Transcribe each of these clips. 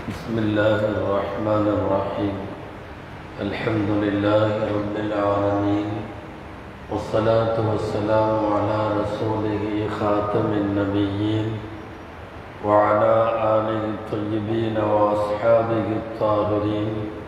بسم الله الرحمن الرحيم الحمد لله رب العالمين والصلاة والسلام على رسوله خاتم النبيين وعلى آله الطيبين وأصحابه الطاهرين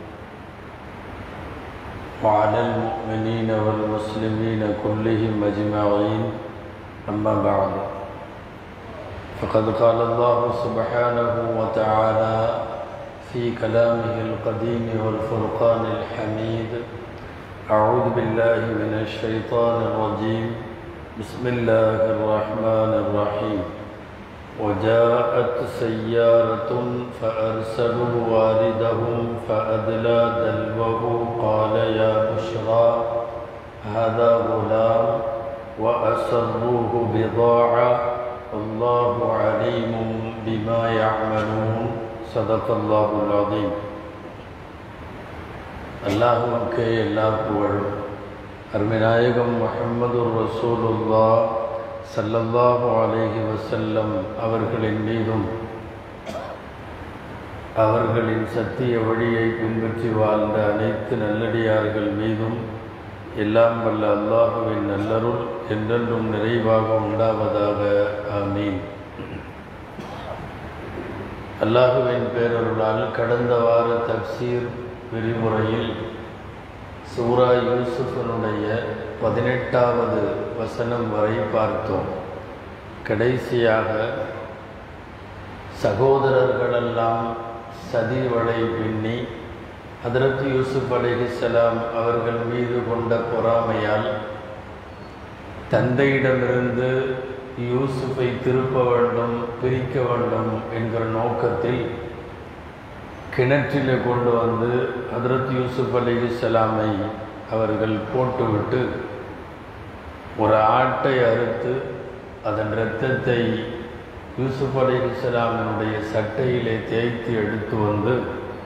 وعلى المؤمنين والمسلمين كلهم أجمعين أما بعد فقد قال الله سبحانه وتعالى في كلامه القديم والفرقان الحميد أعوذ بالله من الشيطان الرجيم بسم الله الرحمن الرحيم وجاءت سيارة فأرسلوا واردهم فأدلى دلوه قال يا بشرى هذا غلام وأسروه بضاعة والله عليم بما يعملون صدق الله العظيم அல்லாஹுவுக்கு எல்லா புகழும் அருமைநாயகம் முஹம்மது ரசூலுல்லா சல்லல்லாஹு அலைஹி வசல்லம் அவர்களின் மீதும் அவர்களின் சத்திய வழியை பின்பற்றி வாழ்ந்த அனைத்து நல்லடியார்கள் மீதும் எல்லாம் வல்ல அல்லாஹுவின் நல்லருள் என்றென்றும் நிறைவாக உண்டாவதாக ஆமீன் அல்லாஹுவின் பேரருளால் கடந்த வார தப்சீர் விரிவுரையில் சூரா யூசுஃபனுடைய பதினெட்டாவது வசனம் வரை பார்த்தோம் கடைசியாக சகோதரர்களெல்லாம் சதி வலை பின்னி ஹதரத் யூசுப் அலிஹிசலாம் அவர்கள் மீது கொண்ட பொறாமையால் தந்தையிடமிருந்து யூசுஃபை திருப்ப வேண்டும் பிரிக்க வேண்டும் என்கிற நோக்கத்தில் கிணற்றில் கொண்டு வந்து ஹதரத் யூசுப் அலிஹிசலாமை அவர்கள் போட்டுவிட்டு ஒரு ஆட்டை அறுத்து அதன் இரத்தத்தை யூசுப் அலிஹிசலாமினுடைய சட்டையிலே தேய்த்து எடுத்து வந்து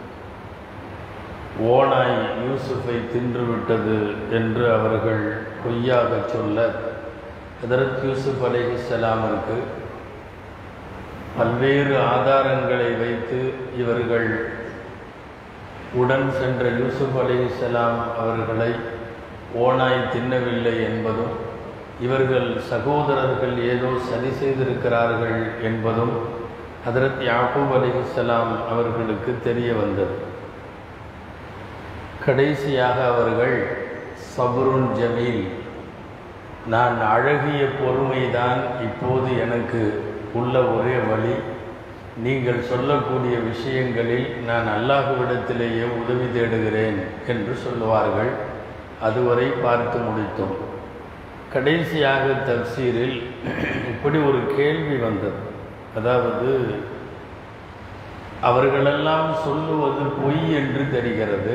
ஓனாய் யூசுஃபை தின்றுவிட்டது என்று அவர்கள் பொய்யாக சொல்ல ஹதரத் யூசுப் அலிஹிசலாமிற்கு பல்வேறு ஆதாரங்களை வைத்து இவர்கள் உடன் சென்ற யூசுப் அலிஹிசலாம் அவர்களை ஓனாய் தின்னவில்லை என்பதும் இவர்கள் சகோதரர்கள் ஏதோ சதி செய்திருக்கிறார்கள் என்பதும் ஹதரத் யாக்கூப் அலிஹிசலாம் அவர்களுக்கு தெரிய வந்தது கடைசியாக அவர்கள் சபருன் ஜமீல் நான் அழகிய பொறுமைதான் இப்போது எனக்கு உள்ள ஒரே வழி நீங்கள் சொல்லக்கூடிய விஷயங்களில் நான் அல்லாஹுவிடத்திலேயே உதவி தேடுகிறேன் என்று சொல்லுவார்கள் அதுவரை பார்த்து முடித்தோம் கடைசியாக தப்சீரில் இப்படி ஒரு கேள்வி வந்தது அதாவது அவர்களெல்லாம் சொல்லுவது பொய் என்று தெரிகிறது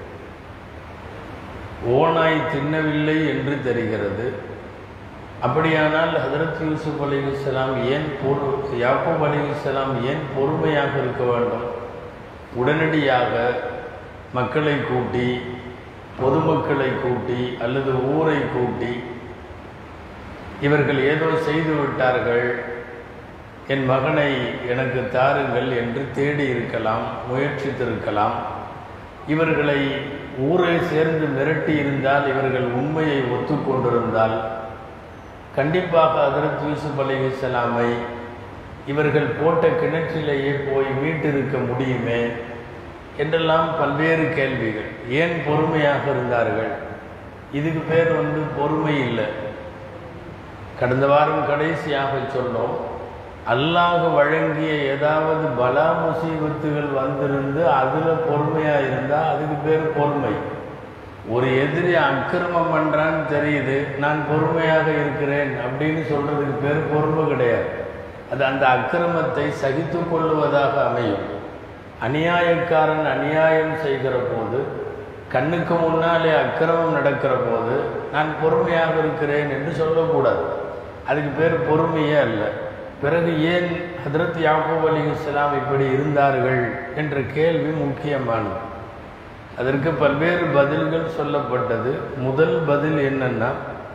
ஓனாய் தின்னவில்லை என்று தெரிகிறது அப்படியானால் ஹதரத் யூசுப் அலிகுசலாம் ஏன் பொறு யாக்கூப் அலிகுசலாம் ஏன் பொறுமையாக இருக்க வேண்டும் உடனடியாக மக்களை கூட்டி பொதுமக்களை கூட்டி அல்லது ஊரை கூட்டி இவர்கள் ஏதோ செய்து விட்டார்கள் என் மகனை எனக்கு தாருங்கள் என்று தேடி இருக்கலாம் முயற்சித்திருக்கலாம் இவர்களை ஊரை சேர்ந்து மிரட்டி இருந்தால் இவர்கள் உண்மையை ஒத்துக்கொண்டிருந்தால் கண்டிப்பாக ஹதரத் யூசுப் அலிஹிஸ்லாமை இவர்கள் போட்ட கிணற்றிலேயே போய் மீட்டிருக்க முடியுமே என்றெல்லாம் பல்வேறு கேள்விகள் ஏன் பொறுமையாக இருந்தார்கள் இதுக்கு பேர் வந்து பொறுமை இல்லை கடந்த வாரம் கடைசியாக சொன்னோம் அல்லாஹ் வழங்கிய ஏதாவது பலா முசீபத்துகள் வந்திருந்து அதில் பொறுமையாக இருந்தால் அதுக்கு பேர் பொறுமை ஒரு எதிரி அக்கிரமம் பண்ணுறான்னு தெரியுது நான் பொறுமையாக இருக்கிறேன் அப்படின்னு சொல்கிறதுக்கு பேர் பொறுமை கிடையாது அது அந்த அக்கிரமத்தை சகித்து கொள்ளுவதாக அமையும் அநியாயக்காரன் அநியாயம் செய்கிற போது கண்ணுக்கு முன்னாலே அக்கிரமம் நடக்கிற போது நான் பொறுமையாக இருக்கிறேன் என்று சொல்லக்கூடாது அதுக்கு பேர் பொறுமையே அல்ல பிறகு ஏன் ஹதரத் யாக்கூப் அலி இஸ்லாம் இப்படி இருந்தார்கள் என்ற கேள்வி முக்கியமானது அதற்கு பல்வேறு பதில்கள் சொல்லப்பட்டது முதல் பதில் என்னன்னா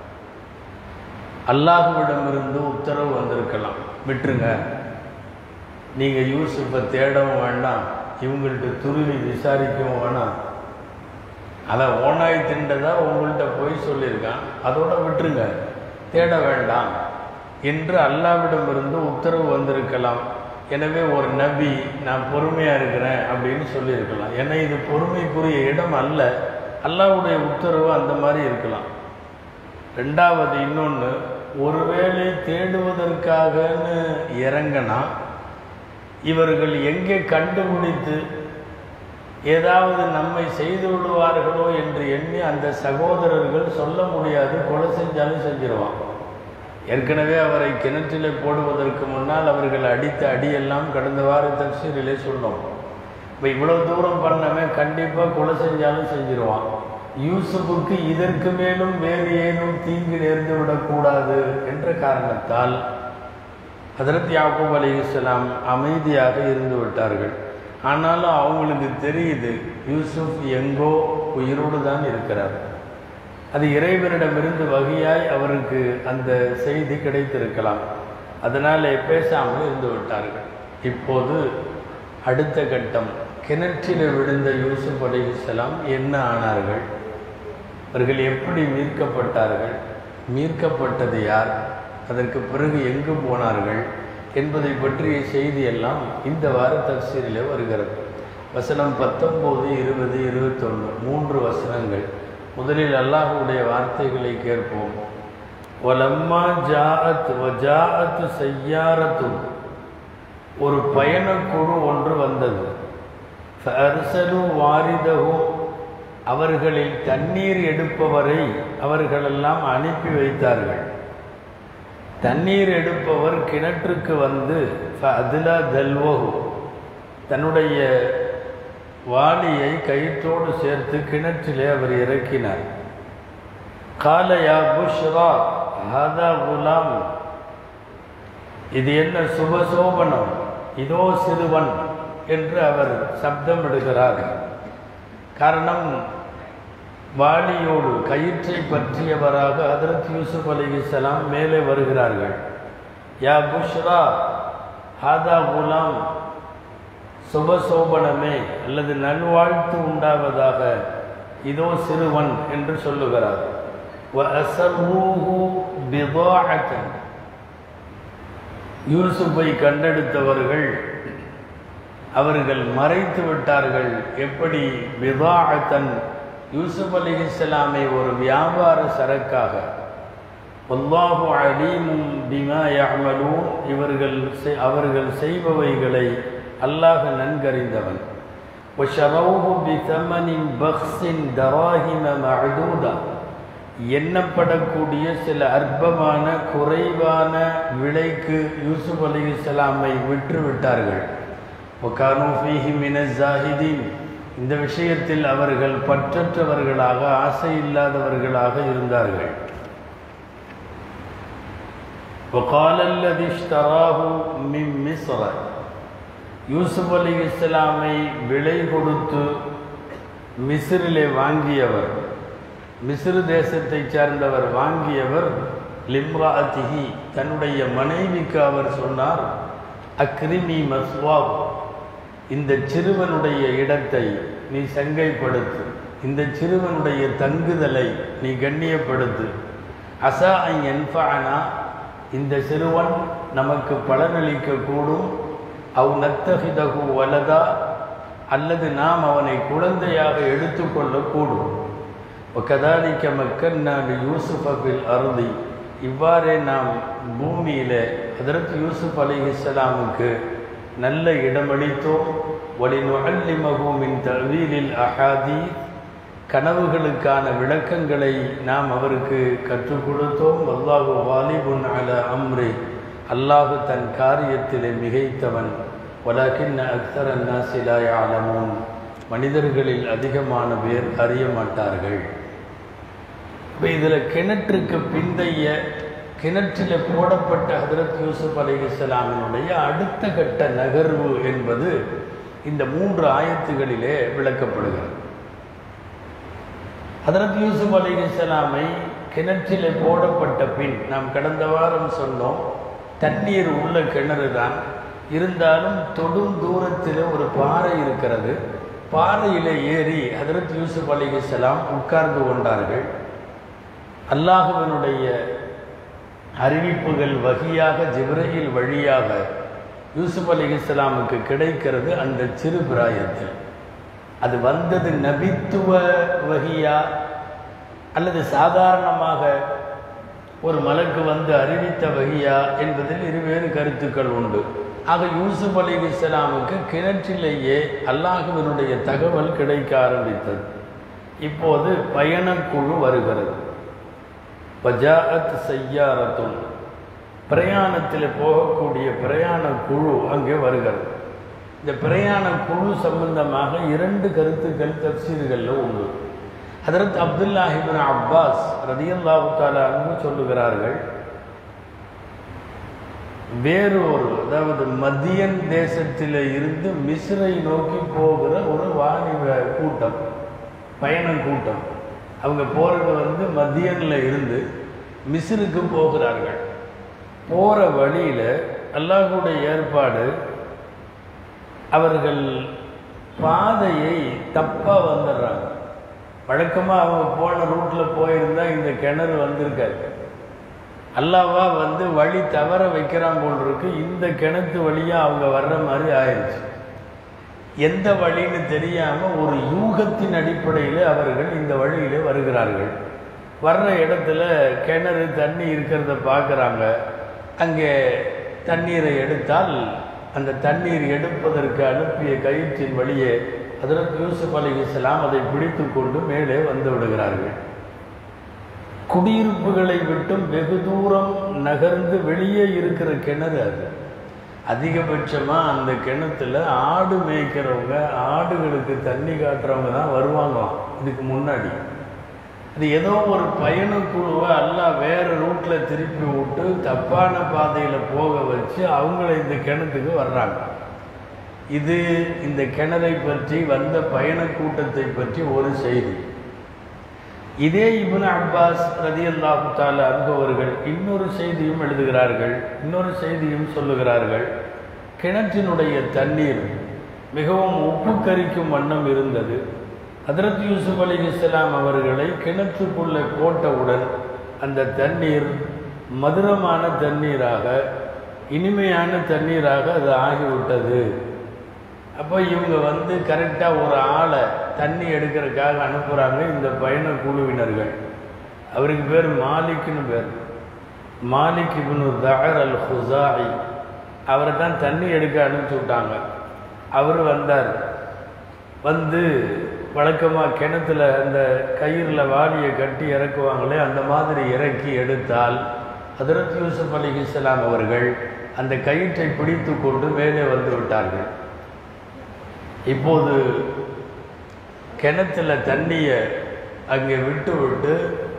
அல்லாஹுவிடமிருந்து உத்தரவு வந்திருக்கலாம் விட்டுருங்க நீங்கள் யூசுஃபை தேடவும் வேண்டாம் இவங்கள்ட்ட துருவி விசாரிக்கவும் வேணாம் அதை ஓனாய் திண்டதா உங்கள்கிட்ட போய் சொல்லியிருக்கான் அதோட விட்டுருங்க தேட வேண்டாம் என்று அல்லாவிடமிருந்து உத்தரவு வந்திருக்கலாம் எனவே ஒரு நபி நான் பொறுமையாக இருக்கிறேன் அப்படின்னு சொல்லியிருக்கலாம் ஏன்னா இது பொறுமைக்குரிய இடம் அல்ல அல்லாவுடைய உத்தரவு அந்த மாதிரி இருக்கலாம் ரெண்டாவது இன்னொன்று ஒருவேளை தேடுவதற்காகன்னு இறங்கினா இவர்கள் எங்கே கண்டுபிடித்து ஏதாவது நம்மை செய்து விடுவார்களோ என்று எண்ணி அந்த சகோதரர்கள் சொல்ல முடியாது கொலை செஞ்சாலும் செஞ்சிருவான் ஏற்கனவே அவரை கிணற்றிலே போடுவதற்கு முன்னால் அவர்கள் அடித்த அடியெல்லாம் கடந்த வார தப்சீரிலே சொன்னோம் இப்போ இவ்வளோ தூரம் பண்ணவன் கண்டிப்பாக கொலை செஞ்சாலும் செஞ்சிருவான் யூசுஃபுக்கு இதற்கு மேலும் வேறு ஏதும் தீங்கு நேர்ந்து விடக்கூடாது என்ற காரணத்தால் ஹதரத் யாக்கூப் அலி இஸ்லாம் அமைதியாக இருந்து விட்டார்கள் ஆனாலும் அவங்களுக்கு தெரியுது யூசுப் எங்கோ உயிரோடு தான் இருக்கிறார் அது இறைவனிடமிருந்து வகையாய் அவருக்கு அந்த செய்தி கிடைத்திருக்கலாம் அதனாலே பேசாமல் இருந்து விட்டார்கள் இப்போது அடுத்த கட்டம் கிணற்றில் விழுந்த யூசுப் அலி இஸ்லாம் என்ன ஆனார்கள் அவர்கள் எப்படி மீட்கப்பட்டார்கள் மீட்கப்பட்டது யார் அதற்கு பிறகு எங்கு போனார்கள் என்பதை பற்றிய செய்தியெல்லாம் இந்த வார தப்சீரிலே வருகிறது வசனம் பத்தொம்போது இருபது இருபத்தொன்று மூன்று வசனங்கள் முதலில் அல்லாஹுடைய வார்த்தைகளை கேட்போம் ஒலம்மா ஜாஅத் வஜாஅத் செய்யாரத்து ஒரு பயணக்குழு ஒன்று வந்தது அரிசலு வாரிதகு அவர்களில் தண்ணீர் எடுப்பவரை அவர்களெல்லாம் அனுப்பி வைத்தார்கள் தண்ணீர் எடுப்பவர் கிணற்றுக்கு வந்து அதிலா தல்வகு தன்னுடைய வாளியை கயிற்றோடு சேர்த்து கிணற்றிலே அவர் இறக்கினார் காலையா புஷ்ரா ஹதா குலாம் இது என்ன சுபசோபனம் இதோ சிறுவன் என்று அவர் சப்தம் இடுகிறார் காரணம் வாளியோடு கயிற்றை பற்றியவராக ஹதரத் யூசுப் அலிசலாம் மேலே வருகிறார்கள் யா புஷ்ரா ஹாதா குலாம் சுபசோபனமே அல்லது நல்வாழ்த்து உண்டாவதாக இதோ சிறுவன் என்று சொல்லுகிறார் யூசுஃபை கண்டெடுத்தவர்கள் அவர்கள் மறைத்து விட்டார்கள் எப்படி விவாகத்தன் யூசுப் அலி இஸ்லாமை ஒரு வியாபார சரக்காக ஒல்லாஹு அலீமும் பிமா யாமலும் இவர்கள் அவர்கள் செய்பவைகளை அல்லாஹ் நன்கறிந்தவன் وشروه بثمن بخس دراهم معدودة எண்ணப்படக்கூடிய சில அற்பமான குறைவான விலைக்கு யூசுப் அலி இஸ்லாமை விற்று விட்டார்கள் ஜாஹிதீன் இந்த விஷயத்தில் அவர்கள் பற்றற்றவர்களாக ஆசை இல்லாதவர்களாக இருந்தார்கள் وقال الذي اشتراه من مصر யூசுப் அலி இஸ்லாமை விலை கொடுத்து மிஸ்ரிலே வாங்கியவர் மிஸ்ரு தேசத்தை சார்ந்தவர் வாங்கியவர் லிம்ராஅத்திஹி தன்னுடைய மனைவிக்கு அவர் சொன்னார் அக்ரிமி மஸ்வாப் இந்த சிறுவனுடைய இடத்தை நீ சங்கைப்படுத்து இந்த சிறுவனுடைய தங்குதலை நீ கண்ணியப்படுத்து அசா என்பானா இந்த சிறுவன் நமக்கு பலனளிக்க கூடும் அவ் நத்தகிதகு வலதா அல்லது நாம் அவனை குழந்தையாக எடுத்துக்கொள்ளக்கூடும் கதாலிக்க மக்கள் நான் யூசுஃபில் அருதி இவ்வாறே நாம் பூமியில் அதற்கு யூசுப் அலி இஸ்லாமுக்கு நல்ல இடமளித்தோம் வலி நுகல்லிமகூமின் தவீலில் அஹாதி கனவுகளுக்கான விளக்கங்களை நாம் அவருக்கு கற்றுக் கொடுத்தோம் அல்லாஹு வாலிபுன் அல அம்ரி அல்லாஹு தன் காரியத்திலே மிகைத்தவன் வலகின் அக்தர் அன்னாசிலாய் ஆலமோன் மனிதர்களில் அதிகமான பேர் அறிய மாட்டார்கள் இப்போ இதில் கிணற்றுக்கு பிந்தைய கிணற்றில் போடப்பட்ட ஹதரத் யூசுப் அலி இஸ்லாமினுடைய அடுத்த கட்ட நகர்வு என்பது இந்த மூன்று ஆயத்துகளிலே விளக்கப்படுகிறது ஹதரத் யூசுப் அலி இஸ்லாமை கிணற்றிலே போடப்பட்ட பின் நாம் கடந்த வாரம் சொன்னோம் தண்ணீர் உள்ள கிணறு தான் இருந்தாலும் தொடும் தூரத்தில் ஒரு பாறை இருக்கிறது பாறையில் ஏறி ஹதரத் யூசுப் அலிகலாம் உட்கார்ந்து கொண்டார்கள் அல்லாஹுவனுடைய அறிவிப்புகள் வகையாக ஜிப்ரஹில் வழியாக யூசுப் அலி இஸ்லாமுக்கு கிடைக்கிறது அந்த சிறு பிராயத்தில் அது வந்தது நபித்துவ வகியா அல்லது சாதாரணமாக ஒரு மலக்கு வந்து அறிவித்த வகியா என்பதில் இருவேறு கருத்துக்கள் உண்டு ஆக யூசுப் அலி இஸ்லாமுக்கு கிணற்றிலேயே அல்லாஹுவினுடைய தகவல் கிடைக்க ஆரம்பித்தது இப்போது பயணக்குழு வருகிறது பஜாஅத் செய்யாரத்தும் பிரயாணத்தில் போகக்கூடிய பிரயாண குழு அங்கே வருகிறது இந்த பிரயாண குழு சம்பந்தமாக இரண்டு கருத்துக்கள் தப்சீர்களில் உண்டு ஹதரத் அப்துல்லாஹிபின் அப்பாஸ் ரதியல்லாஹு தாலான்னு சொல்லுகிறார்கள் வேறு ஒரு அதாவது மதியன் தேசத்தில் இருந்து மிஸ்ரை நோக்கி போகிற ஒரு வாணிப கூட்டம் பயண கூட்டம் அவங்க போகிறது வந்து மதியனில் இருந்து மிஸ்ருக்கு போகிறார்கள் போகிற வழியில் அல்லாஹுடைய ஏற்பாடு அவர்கள் பாதையை தப்பாக வந்துடுறாங்க வழக்கமாக அவங்க போன ரூட்டில் போயிருந்தா இந்த கிணறு வந்திருக்காரு அல்லாவா வந்து வழி தவற வைக்கிறான் போல் இருக்கு இந்த கிணத்து வழியாக அவங்க வர்ற மாதிரி ஆயிடுச்சு எந்த வழின்னு தெரியாமல் ஒரு யூகத்தின் அடிப்படையில் அவர்கள் இந்த வழியிலே வருகிறார்கள் வர்ற இடத்துல கிணறு தண்ணி இருக்கிறத பார்க்குறாங்க அங்கே தண்ணீரை எடுத்தால் அந்த தண்ணீர் எடுப்பதற்கு அனுப்பிய கயிற்றின் வழியே அதற்கு யூசுப் அலி இஸ்லாம் அதை பிடித்து கொண்டு மேலே வந்து விடுகிறார்கள் குடியிருப்புகளை விட்டும் வெகு தூரம் நகர்ந்து வெளியே இருக்கிற கிணறு அது அதிகபட்சமாக அந்த கிணத்துல ஆடு மேய்க்கிறவங்க ஆடுகளுக்கு தண்ணி காட்டுறவங்க தான் வருவாங்களாம் இதுக்கு முன்னாடி அது ஏதோ ஒரு பயணக்குழுவை எல்லாம் வேறு ரூட்டில் திருப்பி விட்டு தப்பான பாதையில் போக வச்சு அவங்கள இந்த கிணத்துக்கு வர்றாங்க இது இந்த கிணறை பற்றி வந்த பயண கூட்டத்தை பற்றி ஒரு செய்தி இதே இப்னு அப்பாஸ் ரதி அல்லாஹு தால அன்பவர்கள் இன்னொரு செய்தியும் எழுதுகிறார்கள் இன்னொரு செய்தியும் சொல்லுகிறார்கள் கிணற்றினுடைய தண்ணீர் மிகவும் உப்பு கரிக்கும் வண்ணம் இருந்தது ஹதரத் யூசுப் அலி இஸ்லாம் அவர்களை கிணற்றுக்குள்ளே போட்டவுடன் அந்த தண்ணீர் மதுரமான தண்ணீராக இனிமையான தண்ணீராக அது ஆகிவிட்டது அப்போ இவங்க வந்து கரெக்டாக ஒரு ஆளை தண்ணி எடுக்கிறதுக்காக அனுப்புகிறாங்க இந்த பயண குழுவினர்கள் அவருக்கு பேர் மாலிக்னு பேர் மாலிக் இப்னு தஹர் அல் ஹுசாயி அவரை தான் தண்ணி எடுக்க அனுப்பிச்சி விட்டாங்க அவர் வந்தார் வந்து வழக்கமாக கிணத்துல அந்த கயிறில் வாளியை கட்டி இறக்குவாங்களே அந்த மாதிரி இறக்கி எடுத்தால் ஹதரத் யூசுப் அலி இஸ்லாம் அவர்கள் அந்த கயிற்றை பிடித்து கொண்டு மேலே வந்து விட்டார்கள் இப்போது கிணத்துல தண்ணியை அங்கே விட்டு விட்டு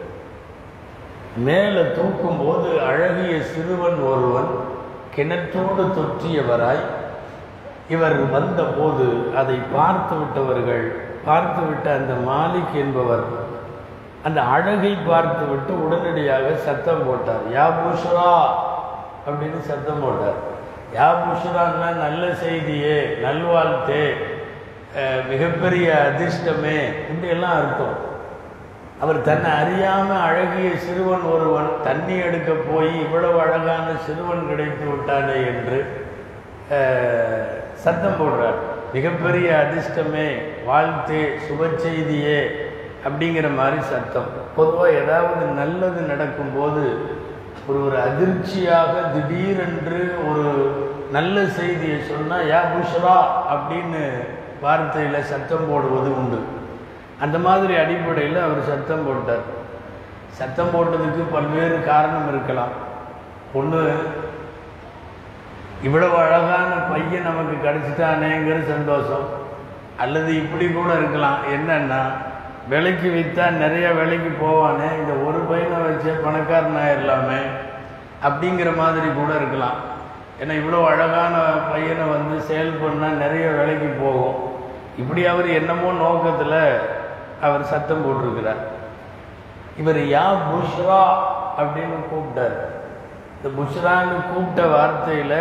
மேலே தூக்கும்போது அழகிய சிறுவன் ஒருவன் கிணற்றோடு தொற்றியவராய் இவர் வந்தபோது அதை பார்த்து விட்டவர்கள் பார்த்து விட்ட அந்த மாலிக் என்பவர் அந்த அழகை பார்த்து விட்டு உடனடியாக சத்தம் போட்டார் யா புஷ்ரா அப்படின்னு சத்தம் போட்டார் யா புஷ்ரான்னா நல்ல செய்தியே நல்வாழ்த்தே அஹ், மிகப்பெரிய அதிர்ஷ்டமே இப்படியெல்லாம் அர்த்தம் அவர் தன்னை அறியாமல் அழகிய சிறுவன் ஒருவன் தண்ணி எடுக்க போய் இவ்வளவு அழகான சிறுவன் கிடைத்து விட்டானே என்று அஹ், சத்தம் போடுறார் மிகப்பெரிய அதிர்ஷ்டமே வாழ்த்தே சுப செய்தியே அப்படிங்கிற மாதிரி சத்தம் பொதுவாக ஏதாவது நல்லது நடக்கும்போது ஒரு ஒரு அதிர்ச்சியாக திடீரென்று ஒரு நல்ல செய்தியை சொன்னால் யா புஷ்ரா அப்படின்னு வார்த்தையில் சத்தம் போடுவது உண்டு அந்த மாதிரி அடிப்படையில் அவர் சத்தம் போட்டார் சத்தம் போட்டதுக்கு பல்வேறு காரணம் இருக்கலாம் ஒன்று இவ்வளவு அழகான பையன் நமக்கு கிடைச்சிட்டானேங்கிற சந்தோஷம் அல்லது இப்படி கூட இருக்கலாம் என்னன்னா விலைக்கு விற்றா நிறைய விலைக்கு போவானே இந்த ஒரு பையனை வச்சே பணக்காரன் ஆயிடலாமே அப்படிங்கிற மாதிரி கூட இருக்கலாம் ஏன்னா இவ்வளோ அழகான பையனை வந்து சேல் பண்ணால் நிறைய விலைக்கு போகும் இப்படி அவர் என்னமோ நோக்கத்தில் அவர் சத்தம் போட்டிருக்கிறார் இவர் யா புஷ்ரா அப்படின்னு கூப்பிட்டார் இந்த புஷ்ரான்னு கூப்பிட்ட வார்த்தையில்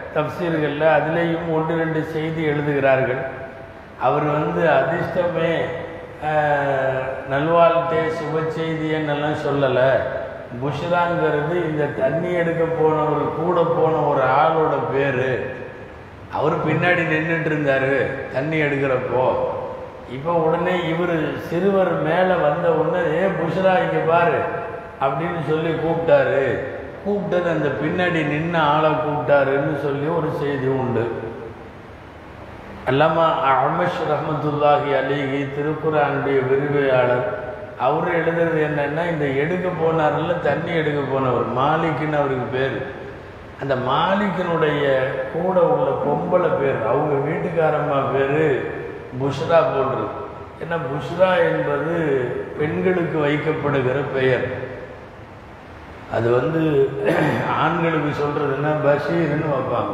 தப்சீர்களில் அதுலேயும் ஒன்று ரெண்டு செய்தி எழுதுகிறார்கள் அவர் வந்து அதிர்ஷ்டமே ஆஹ், நல்வாழ்த்தே சுப செய்தி என்னெல்லாம் சொல்லலை புஷ்ராங்கிறது இந்த தண்ணி எடுக்க போனவர் கூட போன ஒரு ஆளோட பேர் அவர் பின்னாடி நின்றுட்டு இருந்தார் தண்ணி எடுக்கிறப்போ இப்போ உடனே இவர் சிறுவர் மேலே வந்த உடனே ஏ புஷ்ரா இங்கே பாரு அப்படின்னு சொல்லி கூப்பிட்டாரு கூப்பிட்டது அந்த பின்னாடி நின்ன ஆளை கூப்பிட்டாருன்னு சொல்லி ஒரு செய்தி உண்டு அல்லாமா அஹமஷ் ரஹமத்துல்லாஹி அலிஹி திருக்குறானுடைய விரிவையாளர் அவர் எழுதுறது என்னன்னா இந்த எடுக்க போனார்ல தண்ணி எடுக்க போனவர் மாலிக்குன்னு அவருக்கு பேர் அந்த மாலிக்கினுடைய கூட உள்ள பொம்பளை பேர் அவங்க வீட்டுக்காரம்மா பேர் புஷ்ரா போன்றது ஏன்னா புஷ்ரா என்பது பெண்களுக்கு வைக்கப்படுகிற பெயர் அது வந்து ஆண்களுக்கு சொல்கிறதுன்னா பஷீர்னு வைப்பாங்க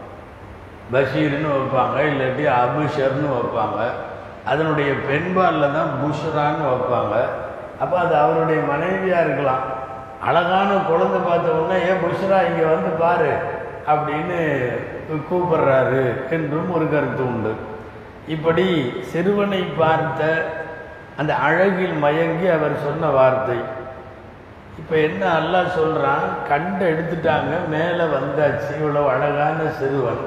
பஷீர்னு வைப்பாங்க இல்லாட்டி அபுஷர்னு வைப்பாங்க அதனுடைய பெண்பாலில் தான் புஷ்ரான்னு வைப்பாங்க அப்போ அது அவருடைய மனைவியாக இருக்கலாம் அழகான குழந்தை பார்த்த உடனே ஏன் புஷ்ரா இங்கே வந்து பாரு அப்படின்னு கூப்பிடுறாரு என்றும் ஒரு கருத்து உண்டு இப்படி சிறுவனை பார்த்த அந்த அழகில் மயங்கி அவர் சொன்ன வார்த்தை இப்போ என்ன அல்லாஹ் சொல்கிறான் கண்டு எடுத்துட்டாங்க மேலே வந்தாச்சு இவ்வளவு அழகான சிறுவன்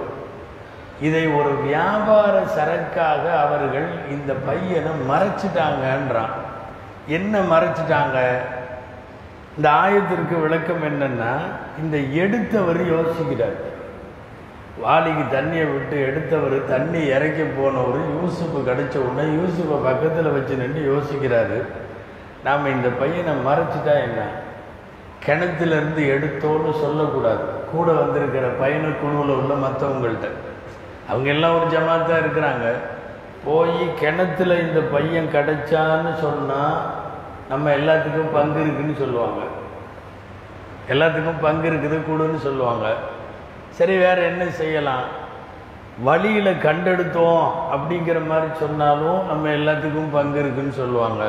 இதை ஒரு வியாபார சரக்காக அவர்கள் இந்த பையனை மறைச்சிட்டாங்கன்றான் என்ன மறைச்சிட்டாங்க இந்த ஆயத்திற்கு விளக்கம் என்னன்னா இந்த எடுத்தவர் யோசிக்கிறார் வாளிக்கு தண்ணியை விட்டு எடுத்தவர் தண்ணி இறக்கி போனவர் யூசுப்பு கிடைச்ச உடனே யூசுப்பை பக்கத்தில் வச்சு நின்று யோசிக்கிறாரு நாம் இந்த பையனை மறைச்சிட்டா என்ன கிணத்துலேருந்து எடுத்தோன்னு சொல்லக்கூடாது கூட வந்திருக்கிற பையனை குழுவில் உள்ள மற்றவங்கள்ட்ட அவங்க எல்லாம் ஒரு ஜமாத்தாக இருக்கிறாங்க போய் கிணத்துல இந்த பையன் கிடைச்சான்னு சொன்னால் நம்ம எல்லாத்துக்கும் பங்கு இருக்குன்னு சொல்லுவாங்க எல்லாத்துக்கும் பங்கு இருக்குது கொடுன்னு சொல்லுவாங்க சரி வேற என்ன செய்யலாம் வழியில் கண்டெடுத்தோம் அப்படிங்கிற மாதிரி சொன்னாலும் நம்ம எல்லாத்துக்கும் பங்கு இருக்குன்னு சொல்லுவாங்க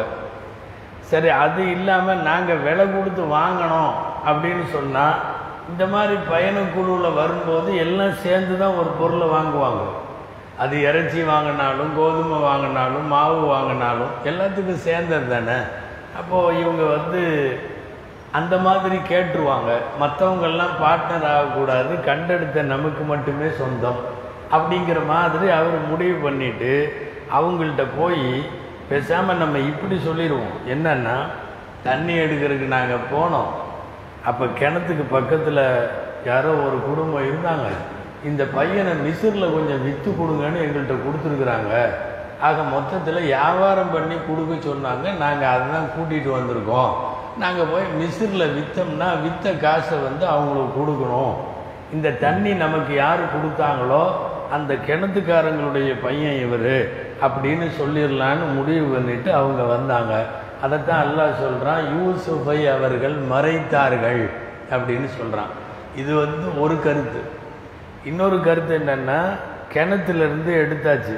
சரி அது இல்லாமல் நாங்கள் விலை கொடுத்து வாங்கணும் அப்படின்னு சொன்னால் இந்த மாதிரி பயணக்குழுவில் வரும்போது எல்லாம் சேர்ந்து தான் ஒரு பொருளை வாங்குவாங்க அது இறைச்சி வாங்கினாலும் கோதுமை வாங்கினாலும் மாவு வாங்கினாலும் எல்லாத்துக்கும் சேர்ந்தது தானே அப்போது இவங்க வந்து அந்த மாதிரி கேட்டுருவாங்க மற்றவங்கெல்லாம் பார்ட்னர் ஆகக்கூடாது கண்டெடுத்த நமக்கு மட்டுமே சொந்தம் அப்படிங்கிற மாதிரி அவர் முடிவு பண்ணிட்டு அவங்கள்ட்ட போய் பேசாமல் நம்ம இப்படி சொல்லிடுவோம் என்னன்னா தண்ணி எடுக்கிறதுக்கு நாங்கள் போனோம் அப்போ கிணத்துக்கு பக்கத்தில் யாரோ ஒரு குடும்பம் இருந்தாங்க இந்த பையனை மிசிறில் கொஞ்சம் விற்று கொடுங்கன்னு எங்கள்கிட்ட கொடுத்துருக்குறாங்க ஆக மொத்தத்தில் வியாபாரம் பண்ணி கொடுக்க சொன்னாங்க நாங்கள் அதுதான் கூட்டிகிட்டு வந்திருக்கோம் நாங்கள் போய் மிசிறில் விற்றோம்னா விற்ற காசை வந்து அவங்களுக்கு கொடுக்கணும் இந்த தண்ணி நமக்கு யார் கொடுத்தாங்களோ அந்த கிணத்துக்காரங்களுடைய பையன் இவர் அப்படின்னு சொல்லிடலான்னு முடிவு பண்ணிட்டு அவங்க வந்தாங்க அதைத்தான் அல்லாஹ் சொல்கிறான் யூசுஃபை அவர்கள் மறைத்தார்கள் அப்படின்னு சொல்கிறான் இது வந்து ஒரு கருத்து இன்னொரு கருத்து என்னன்னா கிணத்துலேருந்து எடுத்தாச்சு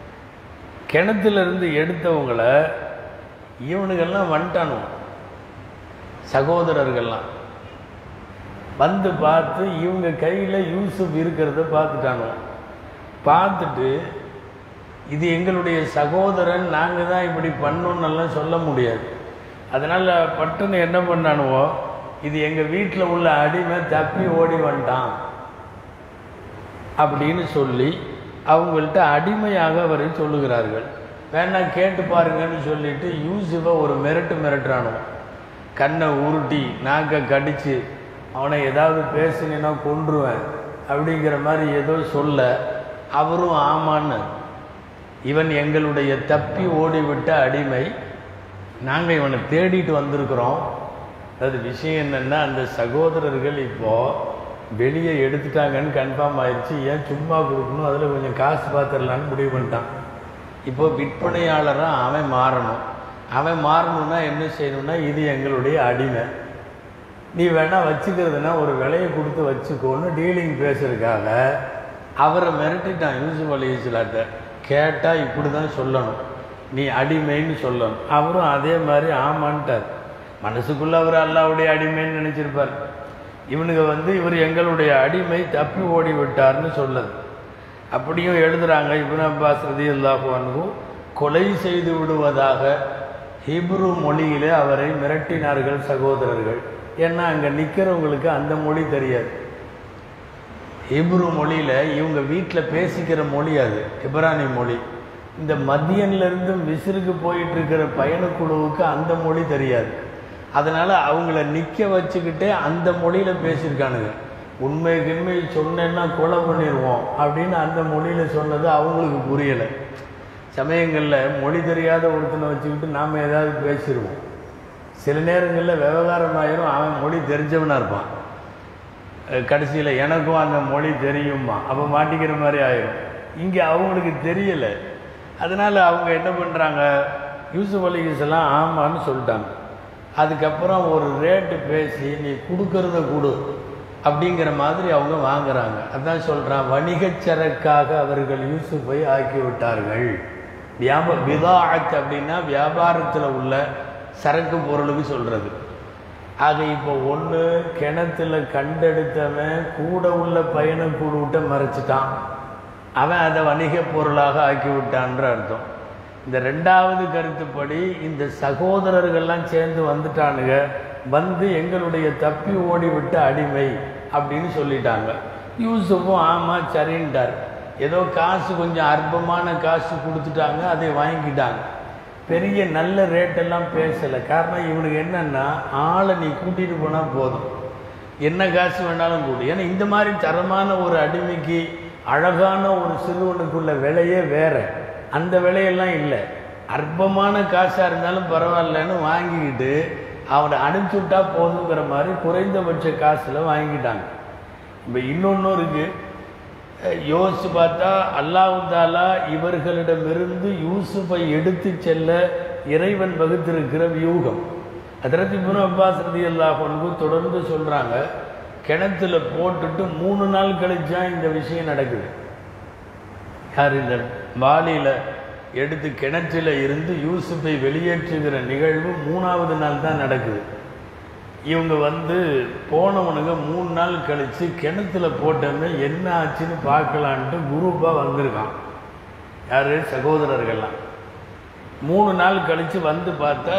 கிணத்துலேருந்து எடுத்தவங்கள இவனுங்கெல்லாம் வந்துட்டானோ சகோதரர்கள்லாம் வந்து பார்த்து இவங்க கையில் யூசுப் இருக்கிறத பார்த்துட்டானோ பார்த்துட்டு இது எங்களுடைய சகோதரன் நாங்கள் தான் இப்படி பண்ணோன்னெல்லாம் சொல்ல முடியாது அதனால் பட்டுன்னு என்ன பண்ணானுவோ இது எங்கள் வீட்டில் உள்ள அடிமை தப்பி ஓடி வந்துட்டான் அப்படின்னு சொல்லி அவங்கள்ட்ட அடிமையாக அவரை சொல்லுகிறார்கள் வேணா கேட்டு பாருங்கன்னு சொல்லிட்டு யூசுஃபை ஒரு மிரட்டு மிரட்டுறானோ கண்ணை உருட்டி நாக்கை கடிச்சு அவனை ஏதாவது பேசினா கொன்றுவேன் அப்படிங்கிற மாதிரி ஏதோ சொல்ல அவரும் ஆமான்னு இவன் எங்களுடைய தப்பி ஓடிவிட்ட அடிமை நாங்கள் இவனை தேடிட்டு வந்திருக்கிறோம் அது விஷயம் என்னென்னா அந்த சகோதரர்கள் இப்போது வெளியே எடுத்துட்டாங்கன்னு கன்ஃபார்ம் ஆயிடுச்சு ஏன் சும்மா கொடுக்கணும் அதில் கொஞ்சம் காசு பார்த்துடலான்னு முடிவு பண்ணிட்டான் இப்போ விற்பனையாளராக அவன் மாறணும் அவன் மாறணும்னா என்ன செய்யணும்னா இது எங்களுடைய அடிமை நீ வேணா வச்சுக்கிறதுனா ஒரு விலையை கொடுத்து வச்சுக்கோன்னு டீலிங் பேசுறதுக்காக அவரை மிரட்டிட்டான் யூசுப் அலி இஸ்லாட்ட கேட்டால் இப்படி தான் சொல்லணும் நீ அடிமைன்னு சொல்லணும் அவரும் அதே மாதிரி ஆமான்ட்டார் மனசுக்குள்ள அவர் அல்லாவுடைய அடிமைன்னு நினச்சிருப்பார் இவனுங்க வந்து இவர் எங்களுடைய அடிமை தப்பி ஓடி விட்டார்னு சொல்லுது அப்படியும் எழுதுறாங்க இப்னு அப்பாஸ் ரதியல்லாஹு அன்ஹு கொலை செய்து விடுவதாக ஹிப்ரு மொழியிலே அவரை மிரட்டினார்கள் சகோதரர்கள் ஏன்னா அங்கே நிற்கிறவங்களுக்கு அந்த மொழி தெரியாது ஹிப்ரு மொழியில் இவங்க வீட்டில் பேசிக்கிற மொழி அது இப்ரானி மொழி இந்த மத்தியன்லேருந்து விசிறுக்கு போயிட்டு இருக்கிற பயணக்குழுவுக்கு அந்த மொழி தெரியாது அதனால் அவங்கள நிற்க வச்சுக்கிட்டே அந்த மொழியில் பேசியிருக்கானுங்க உண்மை கிண்மை சொன்னேன்னா கொலை பண்ணிடுவோம் அப்படின்னு அந்த மொழியில் சொன்னது அவங்களுக்கு புரியலை சமயங்களில் மொழி தெரியாத ஒருத்தனை வச்சுக்கிட்டு நாம் ஏதாவது பேசிடுவோம் சில நேரங்களில் விவகாரமாயிரும் அவன் மொழி தெரிஞ்சவனாக இருப்பான் கடைசியில் எனக்கும் அந்த மொழி தெரியுமா அப்போ மாட்டிக்கிற மாதிரி ஆயிரும் இங்கே அவங்களுக்கு தெரியலை அதனால் அவங்க என்ன பண்ணுறாங்க யூசுப் அலிகிஸ்லாம் ஆமான்னு சொல்லிட்டாங்க அதுக்கப்புறம் ஒரு ரேட்டு பேசி நீ கொடுக்கறத கொடு அப்படிங்கிற மாதிரி அவங்க வாங்குறாங்க அதான் சொல்கிறான் வணிகச் சரக்காக அவர்கள் யூசுஃபை ஆக்கி விட்டார்கள் வியாப விதாஅத் அப்படின்னா வியாபாரத்தில் உள்ள சரக்கு பொருளுக்கு சொல்கிறது ஆக இப்போ ஒன்று கிணத்துல கண்டெடுத்தவன் கூட உள்ள பையனை கூட விட்ட மறைச்சிட்டான் அவன் அதை வணிக பொருளாக ஆக்கி விட்டான்ற அர்த்தம் இந்த ரெண்டாவது கருத்துப்படி இந்த சகோதரர்கள்லாம் சேர்ந்து வந்துட்டானுங்க வந்து எங்களுடைய தப்பி ஓடி விட்ட அடிமை அப்படின்னு சொல்லிட்டாங்க யூசுஃபும் ஆமாம் சரின்ட்டார் ஏதோ காசு கொஞ்சம் அற்பமான காசு கொடுத்துட்டாங்க அதை வாங்கிட்டாங்க பெரிய நல்ல ரேட்டெல்லாம் பேசலை காரணம் இவனுக்கு என்னன்னா ஆளை நீ கூட்டிகிட்டு போனால் போதும் என்ன காசு வேணாலும் கூடு ஏன்னா இந்த மாதிரி தரமான ஒரு அடிமைக்கு அழகான ஒரு சிறுவனுக்குள்ள விலையே வேற அந்த விலையெல்லாம் இல்லை அற்பமான காசாக இருந்தாலும் பரவாயில்லன்னு வாங்கிக்கிட்டு அவனை அனுப்பிச்சி விட்டா போதுங்கிற மாதிரி குறைந்தபட்ச காசில் வாங்கிட்டாங்க இப்போ இன்னொன்று இருக்கு யோசிச்சு பார்த்தா அல்லாஹு தாலா இவர்களிடமிருந்து யூசுஃபை எடுத்து செல்ல இறைவன் வகுத்திருக்கிற வியூகம் அதற்கு இப்னு அப்பாஸ் ரதி அல்லாஹ் தொடர்ந்து சொல்கிறாங்க கிணத்துல போட்டுட்டு மூணு நாள் கழிச்சா இந்த விஷயம் நடக்குது யார் இந்த வாலியில் எடுத்து கிணற்றில் இருந்து யூசுஃபை வெளியேற்றுகிற நிகழ்வு மூணாவது நாள் தான் நடக்குது இவங்க வந்து போனவனுங்க மூணு நாள் கழித்து கிணத்துல போட்டோமே என்ன ஆச்சுன்னு பார்க்கலான்ட்டு குரூப்பாக வந்திருக்கான் யார் சகோதரர்கள்லாம் மூணு நாள் கழித்து வந்து பார்த்தா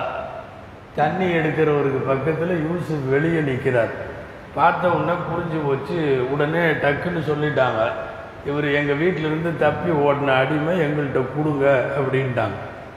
தண்ணி எடுக்கிறவருக்கு பக்கத்தில் யூசுப் வெளியே நிற்கிறார் பார்த்த உடனே புரிஞ்சு போச்சு உடனே டக்குன்னு சொல்லிட்டாங்க இவர் எங்கள் வீட்டிலிருந்து தப்பி ஓடின அடிமை எங்கள்கிட்ட கொடுங்க அப்படின்ட்டாங்க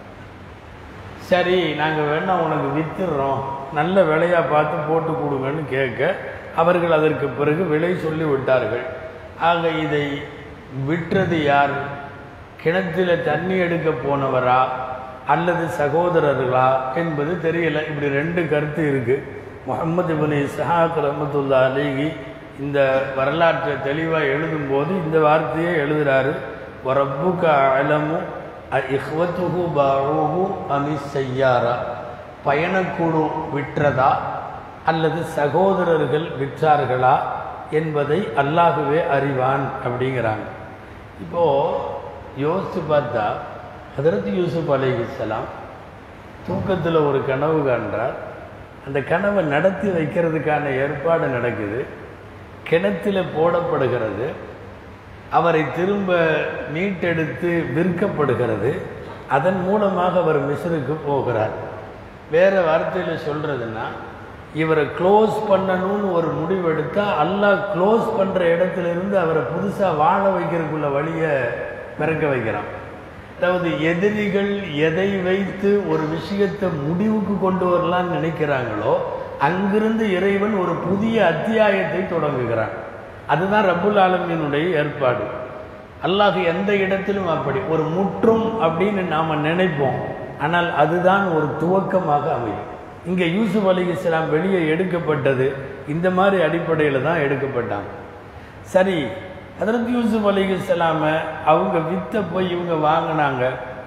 சரி நாங்கள் வேணா உனக்கு வித்துடுறோம் நல்ல விலையாக பார்த்து போட்டு கொடுங்கன்னு கேட்க அவர்கள் அதற்கு பிறகு விலை சொல்லி விட்டார்கள் ஆக இதை விற்றது யார் கிணத்துல தண்ணி எடுக்க போனவரா அல்லது சகோதரர்களா என்பது தெரியல இப்படி ரெண்டு கருத்து இருக்கு முகமது இபின் இஸ்ஹாக் ரஹமத்துல்லா அலிகி இந்த வரலாற்றை தெளிவாக எழுதும்போது இந்த வார்த்தையே எழுதுறாரு ரப்புக அலமு இஹ்வத்துஹு பாஹு அமி செய்யாரா பயணக்குழு விற்றதா அல்லது சகோதரர்கள் விற்றார்களா என்பதை அல்லாஹுவே அறிவான் அப்படிங்கிறாங்க இப்போது யோசித்து பார்த்தா ஹதரத் யூசுப் அலைஹிஸ்ஸலாம் தூக்கத்தில் ஒரு கனவு காண்றார் அந்த கனவை நடத்தி வைக்கிறதுக்கான ஏற்பாடு நடக்குது கிணத்துல போடப்படுகிறது அவரை திரும்ப மீட்டெடுத்து விற்கப்படுகிறது அதன் மூலமாக அவர் மிஸ்ருக்கு போகிறார் வேற வார்த்தையில் சொல்றதுன்னா இவரை க்ளோஸ் பண்ணணும்னு ஒரு முடிவெடுத்தா அல்லாஹ் க்ளோஸ் பண்ற இடத்துல இருந்து அவரை புதுசா வாழ வைக்கிறதுக்குள்ள வழியை பிறக்க வைக்கிறான் அதாவது எதிரிகள் எதை வைத்து ஒரு விஷயத்தை முடிவுக்கு கொண்டு வரலாம்னு நினைக்கிறாங்களோ அங்கிருந்து இறைவன் ஒரு புதிய அத்தியாயத்தை தொடங்குகிறான் அதுதான் ரப்புல் ஆலமீனுடைய ஏற்பாடு அல்லாஹ் எந்த இடத்திலும் அப்படி ஒரு முற்றும் அப்படின்னு நாம நினைப்போம் ஆனால் அதுதான் ஒரு துவக்கமாக அமையும் இங்கே யூசுப் அலி இஸ்லாம் வெளியே எடுக்கப்பட்டது இந்த மாதிரி அடிப்படையில் தான் எடுக்கப்பட்டாங்க சரி அதற்கு யூசுப் அலி இஸ்லாம அவங்க வித்த போய் இவங்க வாங்கினாங்க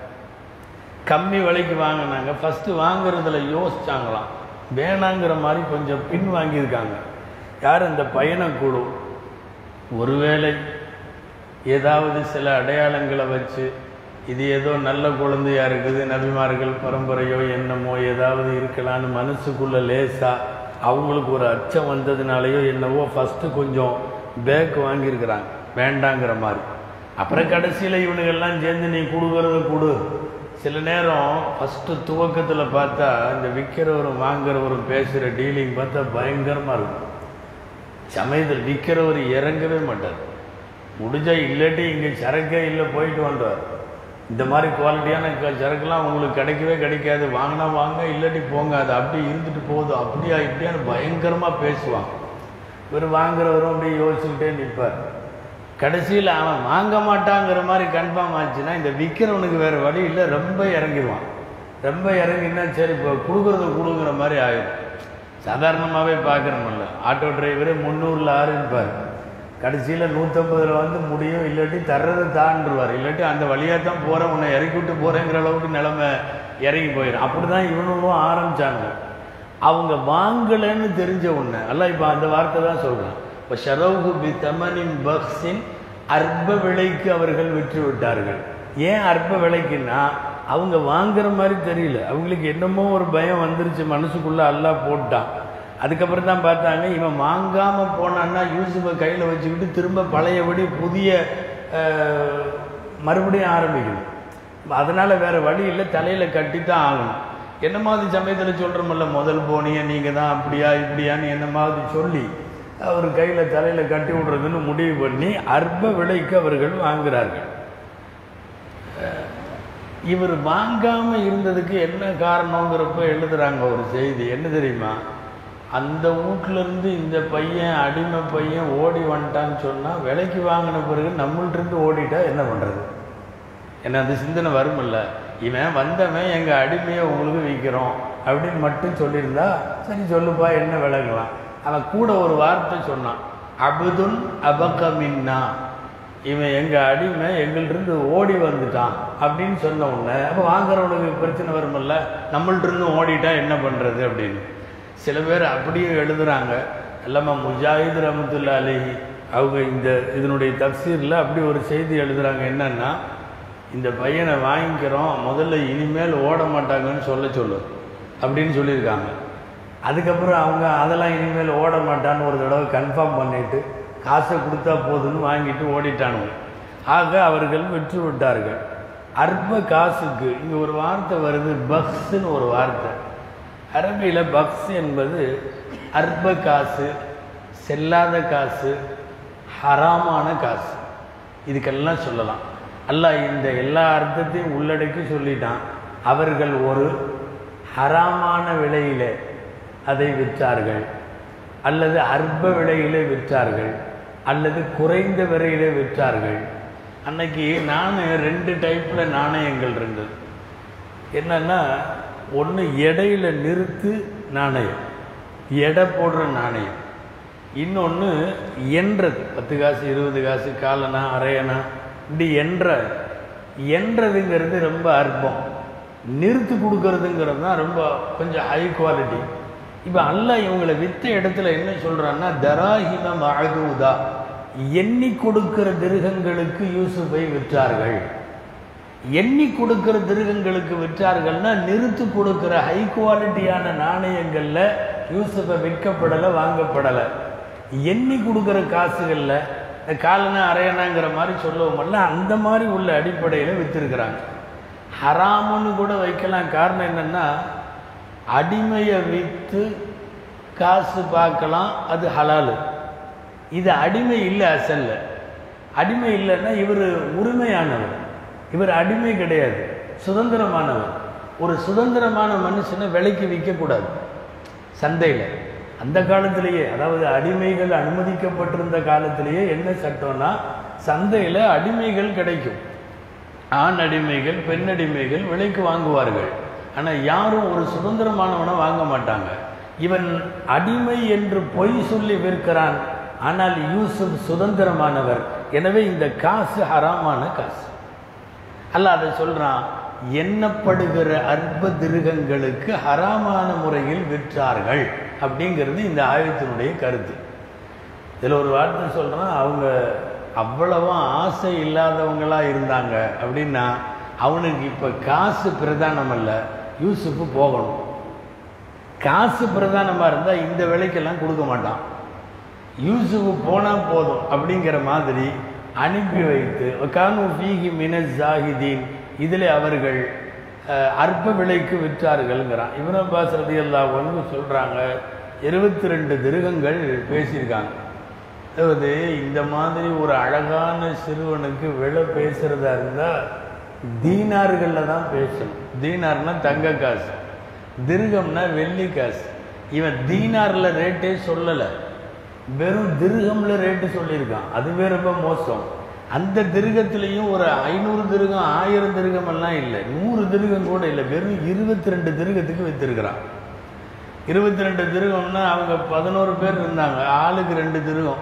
கம்மி விலைக்கு வாங்கினாங்க ஃபஸ்ட்டு வாங்குறதுல யோசிச்சாங்களாம் வேணாங்கிற மாதிரி கொஞ்சம் பின் வாங்கியிருக்காங்க யார் இந்த பயணக்குழு ஒருவேளை ஏதாவது சில அடையாளங்களை வச்சு இது ஏதோ நல்ல குழந்தையா இருக்குது நபிமார்கள் பரம்பரையோ என்னமோ ஏதாவது இருக்கலான்னு மனசுக்குள்ள லேசா அவங்களுக்கு ஒரு அச்சம் வந்ததுனாலயோ என்னவோ ஃபஸ்ட்டு கொஞ்சம் பேக் வாங்கியிருக்கிறாங்க வேண்டாங்கிற மாதிரி அப்புறம் கடைசியில் இவனுங்கெல்லாம் சேர்ந்து நீ கொடுக்கறத கொடு சில நேரம் ஃபஸ்ட்டு துவக்கத்தில் பார்த்தா இந்த விற்கிறவரும் வாங்குறவரும் பேசுகிற டீலிங் பார்த்தா பயங்கரமாக இருக்கும் சமயத்தில் விற்கிறவர் இறங்கவே மாட்டார் முடிஞ்சா இல்லாட்டி இங்கே சரக்கே இல்லை போயிட்டு வந்தார் இந்த மாதிரி குவாலிட்டியான க- சரக்குலாம் உங்களுக்கு கிடைக்கவே கிடைக்காது வாங்கினா வாங்க இல்லாட்டி போங்க அது அப்படி இருந்துட்டு போகுது அப்படியா இப்படியான்னு பயங்கரமாக பேசுவான் இவர் வாங்குறவரும் அப்படியே யோசிச்சுக்கிட்டே நிற்பார் கடைசியில் அவன் வாங்க மாட்டாங்கிற மாதிரி கன்ஃபார்ம் ஆச்சுன்னா இந்த விற்கிறவனுக்கு வேறு வழி இல்லை ரொம்ப இறங்கிடுவான் ரொம்ப இறங்கினா சரி இப்போ கொடுக்குறத கொடுங்கிற மாதிரி ஆயிடும் சாதாரணமாகவே பார்க்குறோம்ல ஆட்டோ டிரைவரே முந்நூறில் ஆறுப்பார் கடைசியில் நூற்றம்பதில் வந்து முடியும் இல்லாட்டி தர்றதை தாண்டுருவார் இல்லாட்டி அந்த வழியாக தான் போகிறேன் உன்னை இறக்கி விட்டு போகிறேங்கிற அளவுக்கு நிலைமை இறங்கி போயிடும் அப்படி தான் இவனும் ஆரம்பித்தாங்க அவங்க வாங்கலைன்னு தெரிஞ்ச உடனே அல்ல இப்போ அந்த வார்த்தை தான் சொல்கிறேன் இப்போ ஷரவுகு பி தமனின் பக்ஸின் அற்ப விலைக்கு அவர்கள் விற்று விட்டார்கள் ஏன் அற்ப விலைக்குன்னா அவங்க வாங்குற மாதிரி தெரியல அவங்களுக்கு என்னமோ ஒரு பயம் வந்துருச்சு மனசுக்குள்ளே அல்லாஹ் போட்டான் அதுக்கப்புறம் தான் பார்த்தாங்க இவன் வாங்காமல் போனான்னா யூசுஃபை கையில் வச்சுக்கிட்டு திரும்ப பழையபடி புதிய அஹ், மறுபடியும் ஆரம்பிக்கணும் அதனால் வேறு வழி இல்லை தலையில் கட்டி தான் ஆகணும் என்ன மாதிரி சமயத்தில் சொல்கிறோமல்ல முதல் போனிய நீங்கள் தான் அப்படியா இப்படியான்னு என்ன மாதிரி சொல்லி அவர் கையில் தலையில் கட்டி விடுறதுன்னு முடிவு பண்ணி அற்ப விலைக்கு அவர்கள் வாங்குகிறார்கள் இவர் வாங்காமல் இருந்ததுக்கு என்ன காரணங்கிறப்ப எழுதுறாங்க ஒரு செய்தி என்ன தெரியுமா அந்த வீட்டிலேருந்து இந்த பையன் அடிமை பையன் ஓடி வந்துட்டான்னு சொன்னால் விலைக்கு வாங்கின பிறகு நம்மள்ட்ட ஓடிட்டா என்ன பண்ணுறது என்ன அந்த சிந்தனை வருமில்ல இவன் வந்தவன் எங்கள் அடிமையை உங்களுக்கு விற்கிறோம் அப்படின்னு மட்டும் சொல்லியிருந்தா சரி சொல்லுப்பா என்ன விளங்கலாம் அவன் கூட ஒரு வார்த்தை சொன்னான் அபுதுன் அபகமின்னா இவன் எங்கள் அடிமை எங்கள்கிட்ட ஓடி வந்துட்டான் அப்படின்னு சொன்ன உடனே அப்போ வாங்குறவனுக்கு பிரச்சனை வருமில்ல நம்மள்ட்ட இருந்து ஓடிட்டா என்ன பண்ணுறது அப்படின்னு சில பேர் அப்படியே எழுதுறாங்க எல்லாம முஜாஹித் ரஹமத்துல்லா அலைஹி அவங்க இந்த இதனுடைய தப்சீரில் அப்படி ஒரு செய்தி எழுதுறாங்க என்னன்னா இந்த பையனை வாங்கிக்கிறோம் முதல்ல இனிமேல் ஓட மாட்டாங்கன்னு சொல்ல சொல்லு அப்படின்னு சொல்லியிருக்காங்க அதுக்கப்புறம் அவங்க அதெல்லாம் இனிமேல் ஓட மாட்டான்னு ஒரு தடவை கன்ஃபார்ம் பண்ணிட்டு காசை கொடுத்தா போதுன்னு வாங்கிட்டு ஓடிட்டானுங்க ஆக அவர்கள் வெற்றி விட்டார்கள் அற்ப காசுக்கு இங்கே ஒரு வார்த்தை வருது பக்ஸ்ன்னு ஒரு வார்த்தை அரபியில் பக்ஸ் என்பது அற்ப காசு செல்லாத காசு ஹராமான காசு இதுக்கெல்லாம் சொல்லலாம் அல்லாஹ் இந்த எல்லா அர்த்தத்தையும் உள்ளடக்கி சொல்லிட்டான் அவர்கள் ஒரு ஹராமான விலையிலே அதை விற்றார்கள் அல்லது அற்ப விலையிலே விற்றார்கள் அல்லது குறைந்த விலையிலே விற்றார்கள் அன்னைக்கு நான் ரெண்டு டைப்பில் நாணயங்கள் இருந்தது என்னன்னா ஒன்று எடையில நிறுத்து நாணயம் எடை போடுற நாணயம் இன்னொன்று எண்றது பத்து காசு இருபது காசு காலனா அரையனா இப்படி என்ற என்றதுங்கிறது ரொம்ப அற்பம் நிறுத்து கொடுக்கறதுங்கிறது தான் ரொம்ப கொஞ்சம் ஹை குவாலிட்டி இப்போ அல்லாஹ் இவங்களை வித்த இடத்துல என்ன சொல்கிறான்னா தராஹிம மஅதூதா எண்ணி கொடுக்கிற திருகங்களுக்கு யூசுஃபை விற்றார்கள் எண்ணி கொடுக்கிற திருகங்களுக்கு விற்றார்கள்னா நிறுத்து கொடுக்கிற ஹை குவாலிட்டியான நாணயங்களில் யூசுஃபை விற்கப்படலை வாங்கப்படலை எண்ணி கொடுக்குற காசுகளில் இந்த காலனா அரையனாங்கிற மாதிரி சொல்லுவோமல்ல அந்த மாதிரி உள்ள அடிப்படையில் விற்றுருக்குறாங்க ஹராமுன்னு கூட வைக்கலாம் காரணம் என்னென்னா அடிமையை விற்று காசு பார்க்கலாம் அது ஹலாலு இது அடிமை இல்லை அசல்ல அடிமை இல்லைன்னா இவர் உரிமையானவர் இவர் அடிமை கிடையாது சுதந்திரமானவர் ஒரு சுதந்திரமான மனுஷனை விலைக்கு விற்கக்கூடாது சந்தையில் அந்த காலத்திலேயே அதாவது அடிமைகள் அனுமதிக்கப்பட்டிருந்த காலத்திலேயே என்ன சட்டம்னா சந்தையில் அடிமைகள் கிடைக்கும் ஆண் அடிமைகள் பெண் அடிமைகள் விலைக்கு வாங்குவார்கள் ஆனால் யாரும் ஒரு சுதந்திரமானவனை வாங்க மாட்டாங்க இவன் அடிமை என்று பொய் சொல்லி விற்கிறான் ஆனால் யூசுப் சுதந்திரமானவர் எனவே இந்த காசு ஹராமான காசு அல்ல அதை சொல்றான் எண்ணப்படுகிற அற்ப திருகங்களுக்கு ஹராமான முறையில் விற்றார்கள் அப்படிங்கிறது இந்த ஆயத்தினுடைய கருத்து இதில் ஒரு வார்த்தை சொல்கிறான் அவங்க அவ்வளவும் ஆசை இல்லாதவங்களா இருந்தாங்க அப்படின்னா அவனுக்கு இப்போ காசு பிரதானம் அல்ல யூசுஃபு போகணும் காசு பிரதானமாக இருந்தால் இந்த விலைக்கெல்லாம் கொடுக்க மாட்டான் யூசுஃபு போனால் போதும் அப்படிங்கிற மாதிரி அனுப்பி வைத்து கானு ஃபீஹி மினஸ் ஜாஹிதீன் இதில் அவர்கள் அஹ், அற்ப விலைக்கு விற்றார்கள்ங்கிறான் இவன் அப்பாஸ் ரதி அல்லா ஒன்று சொல்கிறாங்க இருபத்தி ரெண்டு திருகங்கள் பேசியிருக்காங்க அதாவது இந்த மாதிரி ஒரு அழகான சிறுவனுக்கு விலை பேசுகிறதா இருந்தால் தீனார்களில் தான் பேசணும் தீனார்னா தங்க காசு திருகம்னா வெள்ளி காசு இவன் தீனாரில் ரேட்டே சொல்லலை வெறும் திருகம்ல ரேட்டு சொல்லியிருக்கான் அதுவே ரொம்ப மோசம் அந்த திருகத்திலையும் ஒரு ஐநூறு திருகம் ஆயிரம் திருகம் எல்லாம் இல்லை நூறு திருகம் கூட இல்லை வெறும் இருபத்தி ரெண்டு திருகத்துக்கு வித்திருக்கிறான் இருபத்தி ரெண்டு திருகம்னா அவங்க பதினோரு பேர் இருந்தாங்க ஆளுக்கு ரெண்டு திருகம்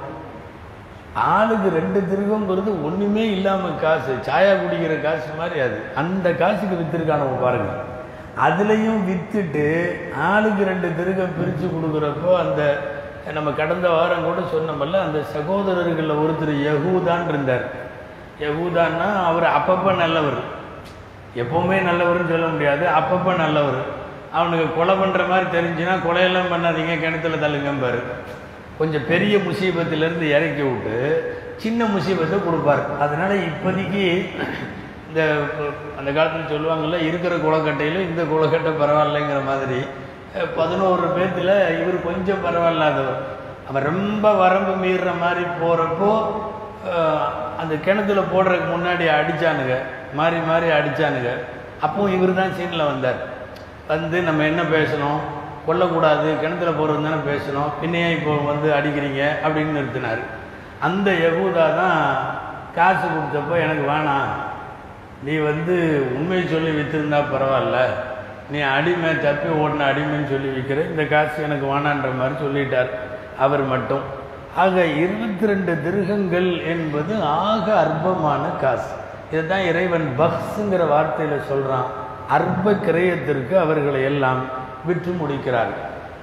ஆளுக்கு ரெண்டு திருகங்கிறது ஒண்ணுமே இல்லாம காசு சாயா குடிக்கிற காசு மாதிரி அது அந்த காசுக்கு வித்திருக்கானவங்க பாருங்க அதுலயும் வித்துட்டு ஆளுக்கு ரெண்டு திருகம் பிரிச்சு கொடுக்குறப்போ அந்த நம்ம கடந்த வாரம் கூட சொன்னோம்ல அந்த சகோதரர்களில் ஒருத்தர் யகூதான் இருந்தார் யகூதான்னா அவர் அப்பப்போ நல்லவர் எப்பவுமே நல்லவர்னு சொல்ல முடியாது அப்பப்போ நல்லவர் அவனுக்கு கொலை பண்ணுற மாதிரி தெரிஞ்சுன்னா கொலையெல்லாம் பண்ணாதீங்க கிணத்துல தள்ளுங்கம்பாரு கொஞ்சம் பெரிய முசீபத்திலேருந்து இறக்கி விட்டு சின்ன முசீபத்தை கொடுப்பார் அதனால இப்போதைக்கு இந்த அந்த காலத்தில் சொல்லுவாங்கல்ல இருக்கிற குளக்கட்டையில் இந்த குளக்கட்டை பரவாயில்லைங்கிற மாதிரி அஹ், பதினோரு பேர்த்தில் இவர் கொஞ்சம் பரவாயில்லாதவர் அவன் ரொம்ப வரம்பு மீறுற மாதிரி போகிறப்போ அந்த கிணத்துல போடுறதுக்கு முன்னாடி அடிச்சானுங்க மாறி மாறி அடிச்சானுங்க அப்பவும் இவர் தான் சீனில் வந்தார் வந்து நம்ம என்ன பேசணும் கொல்லக்கூடாது கிணத்துல போகிறது தானே பேசணும் பின்னையே இப்போ வந்து அடிக்கிறீங்க அப்படின்னு நிறுத்தினார் அந்த யகூதா தான் காசு கொடுத்தப்போ எனக்கு வேணாம் நீ வந்து உண்மையை சொல்லி வித்திருந்தா பரவாயில்ல நீ அடிமை தப்பி ஓடின அடிமைன்னு சொல்லி விற்கிற இந்த காசு எனக்கு வேணான்ற மாதிரி சொல்லிட்டார் அவர் மட்டும் ஆக இருபத்தி ரெண்டு திருகங்கள் என்பது ஆக அற்பமான காசு இதுதான் இறைவன் பக்ஸுங்கிற வார்த்தையில சொல்றான் அற்ப கிரயத்திற்கு அவர்களை எல்லாம் விற்று முடிக்கிறார்கள்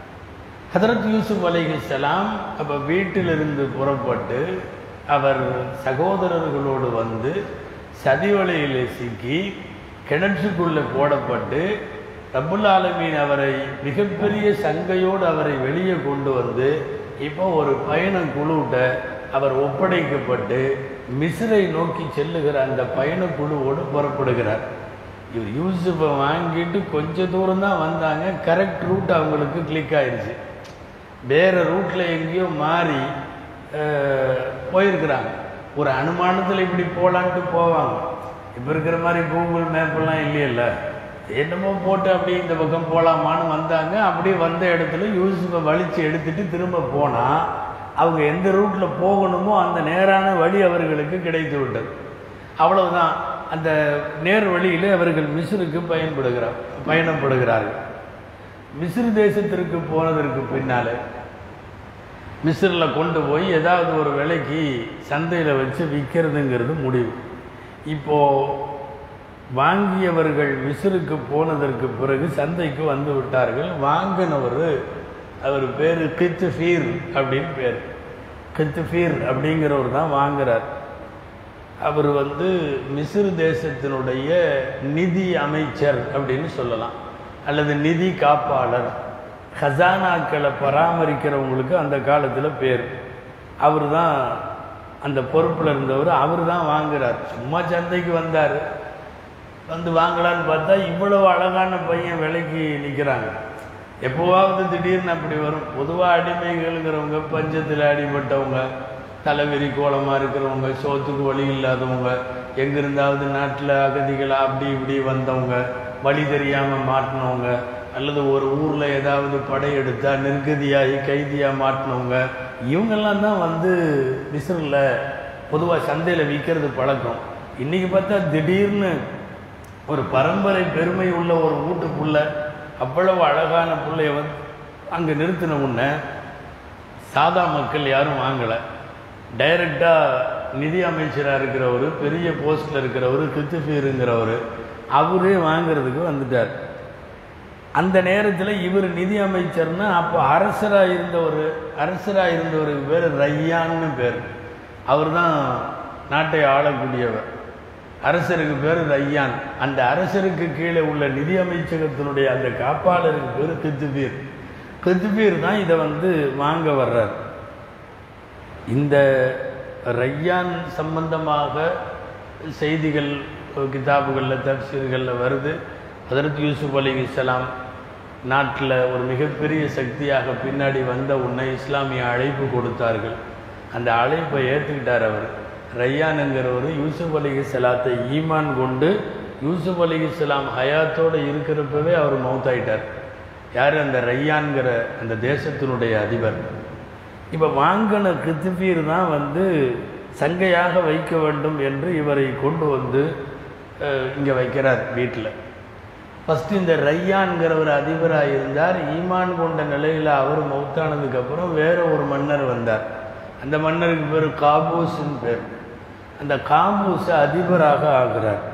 ஹதரத் யூசுப் அலைஹிஸ்ஸலாம் அப்போ வீட்டிலிருந்து புறப்பட்டு அவர் சகோதரர்களோடு வந்து சதிவலையில் சிக்கி கிணற்றுக்குள்ளே போடப்பட்டு ரப்புல் ஆலமீன் அவரை மிகப்பெரிய சங்கையோடு அவரை வெளியே கொண்டு வந்து இப்போ ஒரு பயணம் குழுவிட்ட அவர் ஒப்படைக்கப்பட்டு மிஸ்ரை நோக்கி செல்லுகிற அந்த பயண குழுவோடு புறப்படுகிறார் இவர் யூசுஃபை வாங்கிட்டு கொஞ்ச தூரம் தான் வந்தாங்க கரெக்ட் ரூட் அவங்களுக்கு கிளிக் ஆயிருச்சு வேற ரூட்ல எங்கேயோ மாறி அஹ், போயிருக்கிறாங்க ஒரு அனுமானத்தில் இப்படி போகலான்ட்டு போவாங்க இப்போ இருக்கிற மாதிரி கூகுள் மேப்பெல்லாம் இல்லையல்ல என்னமோ போட்டு அப்படியே இந்த பக்கம் போகலாமான்னு வந்தாங்க அப்படியே வந்த இடத்துல யூசுஃபை வலிச்சு எடுத்துட்டு திரும்ப போனால் அவங்க எந்த ரூட்டில் போகணுமோ அந்த நேரான வழி அவர்களுக்கு கிடைத்து விட்டது அவ்வளவுதான் அந்த நேர் வழியிலே அவர்கள் மிஸ்ருக்கு பயன்படுகிறார் பயணப்படுகிறார்கள் மிஸ்ர் தேசத்திற்கு போனதற்கு பின்னாலே மிஸ்ரில் கொண்டு போய் ஏதாவது ஒரு விலைக்கு சந்தையில் வச்சு விற்கிறதுங்கிறது முடிவு இப்போ வாங்கியவர்கள் மிஸ்ருக்கு போனதற்கு பிறகு சந்தைக்கு வந்து விட்டார்கள் வாங்கினவர் அவர் பேர் கித்துஃபீர் அப்படின்னு பேர் கித்துஃபீர் அப்படிங்கிறவர் தான் வாங்குறார் அவர் வந்து மிஸ்ர் தேசத்தினுடைய நிதி அமைச்சர் அப்படின்னு சொல்லலாம் அல்லது நிதி காப்பாளர் ஹசானாக்களை பராமரிக்கிறவங்களுக்கு அந்த காலத்தில் பேர் அவர் தான் அந்த பொறுப்பில் இருந்தவர் அவர் தான் வாங்குறார் சும்மா சந்தைக்கு வந்தார் வந்து வாங்கலான்னு பார்த்தா இவ்வளவு அழகான பையன் விலைக்கு நிற்கிறாங்க எப்போவாவது திடீர்னு அப்படி வரும் பொதுவாக அடிமைகள்ங்கிறவங்க பஞ்சத்தில் அடிபட்டவங்க தலைவெறி கோலமாக இருக்கிறவங்க சோத்துக்கு வழி இல்லாதவங்க எங்கிருந்தாவது நாட்டில் அகதிகள் அப்படி இப்படி வந்தவங்க வழி தெரியாமல் மாட்டினவங்க அல்லது ஒரு ஊரில் ஏதாவது படையெடுத்தா நிர்கதியாகி கைதியாக மாட்டினவங்க இவங்கெல்லாம் தான் வந்து மிஸ்ரில் பொதுவாக சந்தையில் விற்கிறது பழக்கம் இன்றைக்கி பார்த்தா திடீர்னு ஒரு பரம்பரை பெருமை உள்ள ஒரு வீட்டுக்குள்ள அவ்வளவு அழகான பிள்ளைய வந்து அங்கே நிறுத்தின உடனே சாதா மக்கள் யாரும் வாங்கலை டைரக்டாக நிதி அமைச்சராக இருக்கிறவர் பெரிய போஸ்டில் இருக்கிறவர் கித்துஃபீருங்கிறவர் அவரே வாங்குறதுக்கு வந்துட்டார் அந்த நேரத்தில் இவர் நிதி அமைச்சர்னா அப்போ அரசராக இருந்தவர் அரசராக இருந்தவருக்கு பேர் ரையான்னு பேர் அவர் தான் நாட்டை ஆளக்கூடியவர் அரசருக்கு பேர் ரையான் அந்த அரசருக்கு கீழே உள்ள நிதி அமைச்சகத்தினுடைய அந்த காப்பாளருக்கு பேர் கித்துபீர் கிதுபீர் தான் இதை வந்து வாங்க வர்றார் இந்த ரையான் சம்பந்தமாக செய்திகள் கிதாபுகளில் தப்சீர்களில் வருது ஹதரத் யூசுப் அலி இஸ்லாம் நாட்டில் ஒரு மிகப்பெரிய சக்தியாக பின்னாடி வந்த உன்னை இஸ்லாமிய அழைப்பு கொடுத்தார்கள் அந்த அழைப்பை ஏற்றுக்கிட்டார் அவர் ரையானுங்கிறவர் யூசுப் அலி இஸ்லாத்தை ஈமான் கொண்டு யூசுப் அலி இஸ்லாம் ஹயாத்தோடு இருக்கிறப்பவே அவர் மௌத்தாயிட்டார் யார் அந்த ரையான்கிற அந்த தேசத்தினுடைய அதிபர் இப்போ வாங்கின கித்துபீர் தான் வந்து சங்கையாக வைக்க வேண்டும் என்று இவரை கொண்டு வந்து இங்கே வைக்கிறார் வீட்டில் ஃபஸ்ட்டு இந்த ரையான்கிறவர் அதிபராக இருந்தார் ஈமான் கொண்ட நிலையில் அவர் மௌத்தானதுக்கப்புறம் வேற ஒரு மன்னர் வந்தார் அந்த மன்னருக்கு பேர் காபூஸ்ன்னு பேர் அந்த காபூஸ் அதிபராக ஆகிறார்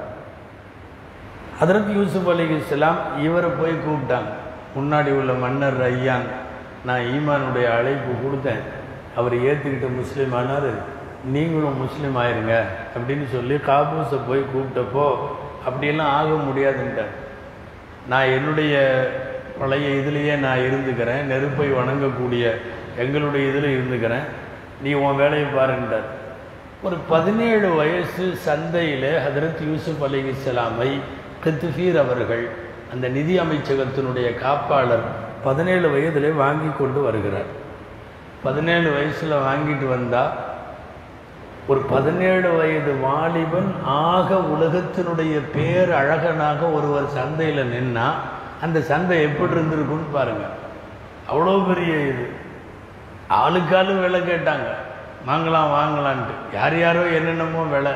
ஹதரத் யூசுப் அலி இஸ்லாம் இவரை போய் கூப்பிட்டாங்க முன்னாடி உள்ள மன்னர் ரையான் நான் ஈமானுடைய அழைப்பு கொடுத்தேன் அவர் ஏற்றுக்கிட்ட முஸ்லீம் ஆனார் நீங்களும் முஸ்லீம் ஆயிருங்க அப்படின்னு சொல்லி காபூஸை போய் கூப்பிட்டப்போ அப்படியெல்லாம் ஆக முடியாதுன்ட்டார் நான் என்னுடைய பழைய இதுலேயே நான் இருந்துக்கிறேன் நெருப்பை வணங்கக்கூடிய எங்களுடைய இதில் இருந்துக்கிறேன் நீ உன் வேலையை பாருன்றார் ஒரு பதினேழு வயசு சந்தையில் ஹதரத் யூசுப் அலி இஸ்லாமை கித்துஃபீர் அவர்கள் அந்த நிதி அமைச்சகத்தினுடைய காப்பாளர் பதினேழு வயதிலே வாங்கி கொண்டு வருகிறார் பதினேழு வயசில் வாங்கிட்டு வந்தால் ஒரு பதினேழு வயது வாலிபன் ஆக உலகத்தினுடைய பேர் அழகனாக ஒருவர் சந்தையில் நின்னா அந்த சந்தை எப்படி இருந்திருக்குன்னு பாருங்க அவ்வளோ பெரிய இது ஆளுக்காலு விலை கேட்டாங்க வாங்கலாம் வாங்கலான்ட்டு யார் யாரோ என்னென்னமோ விலை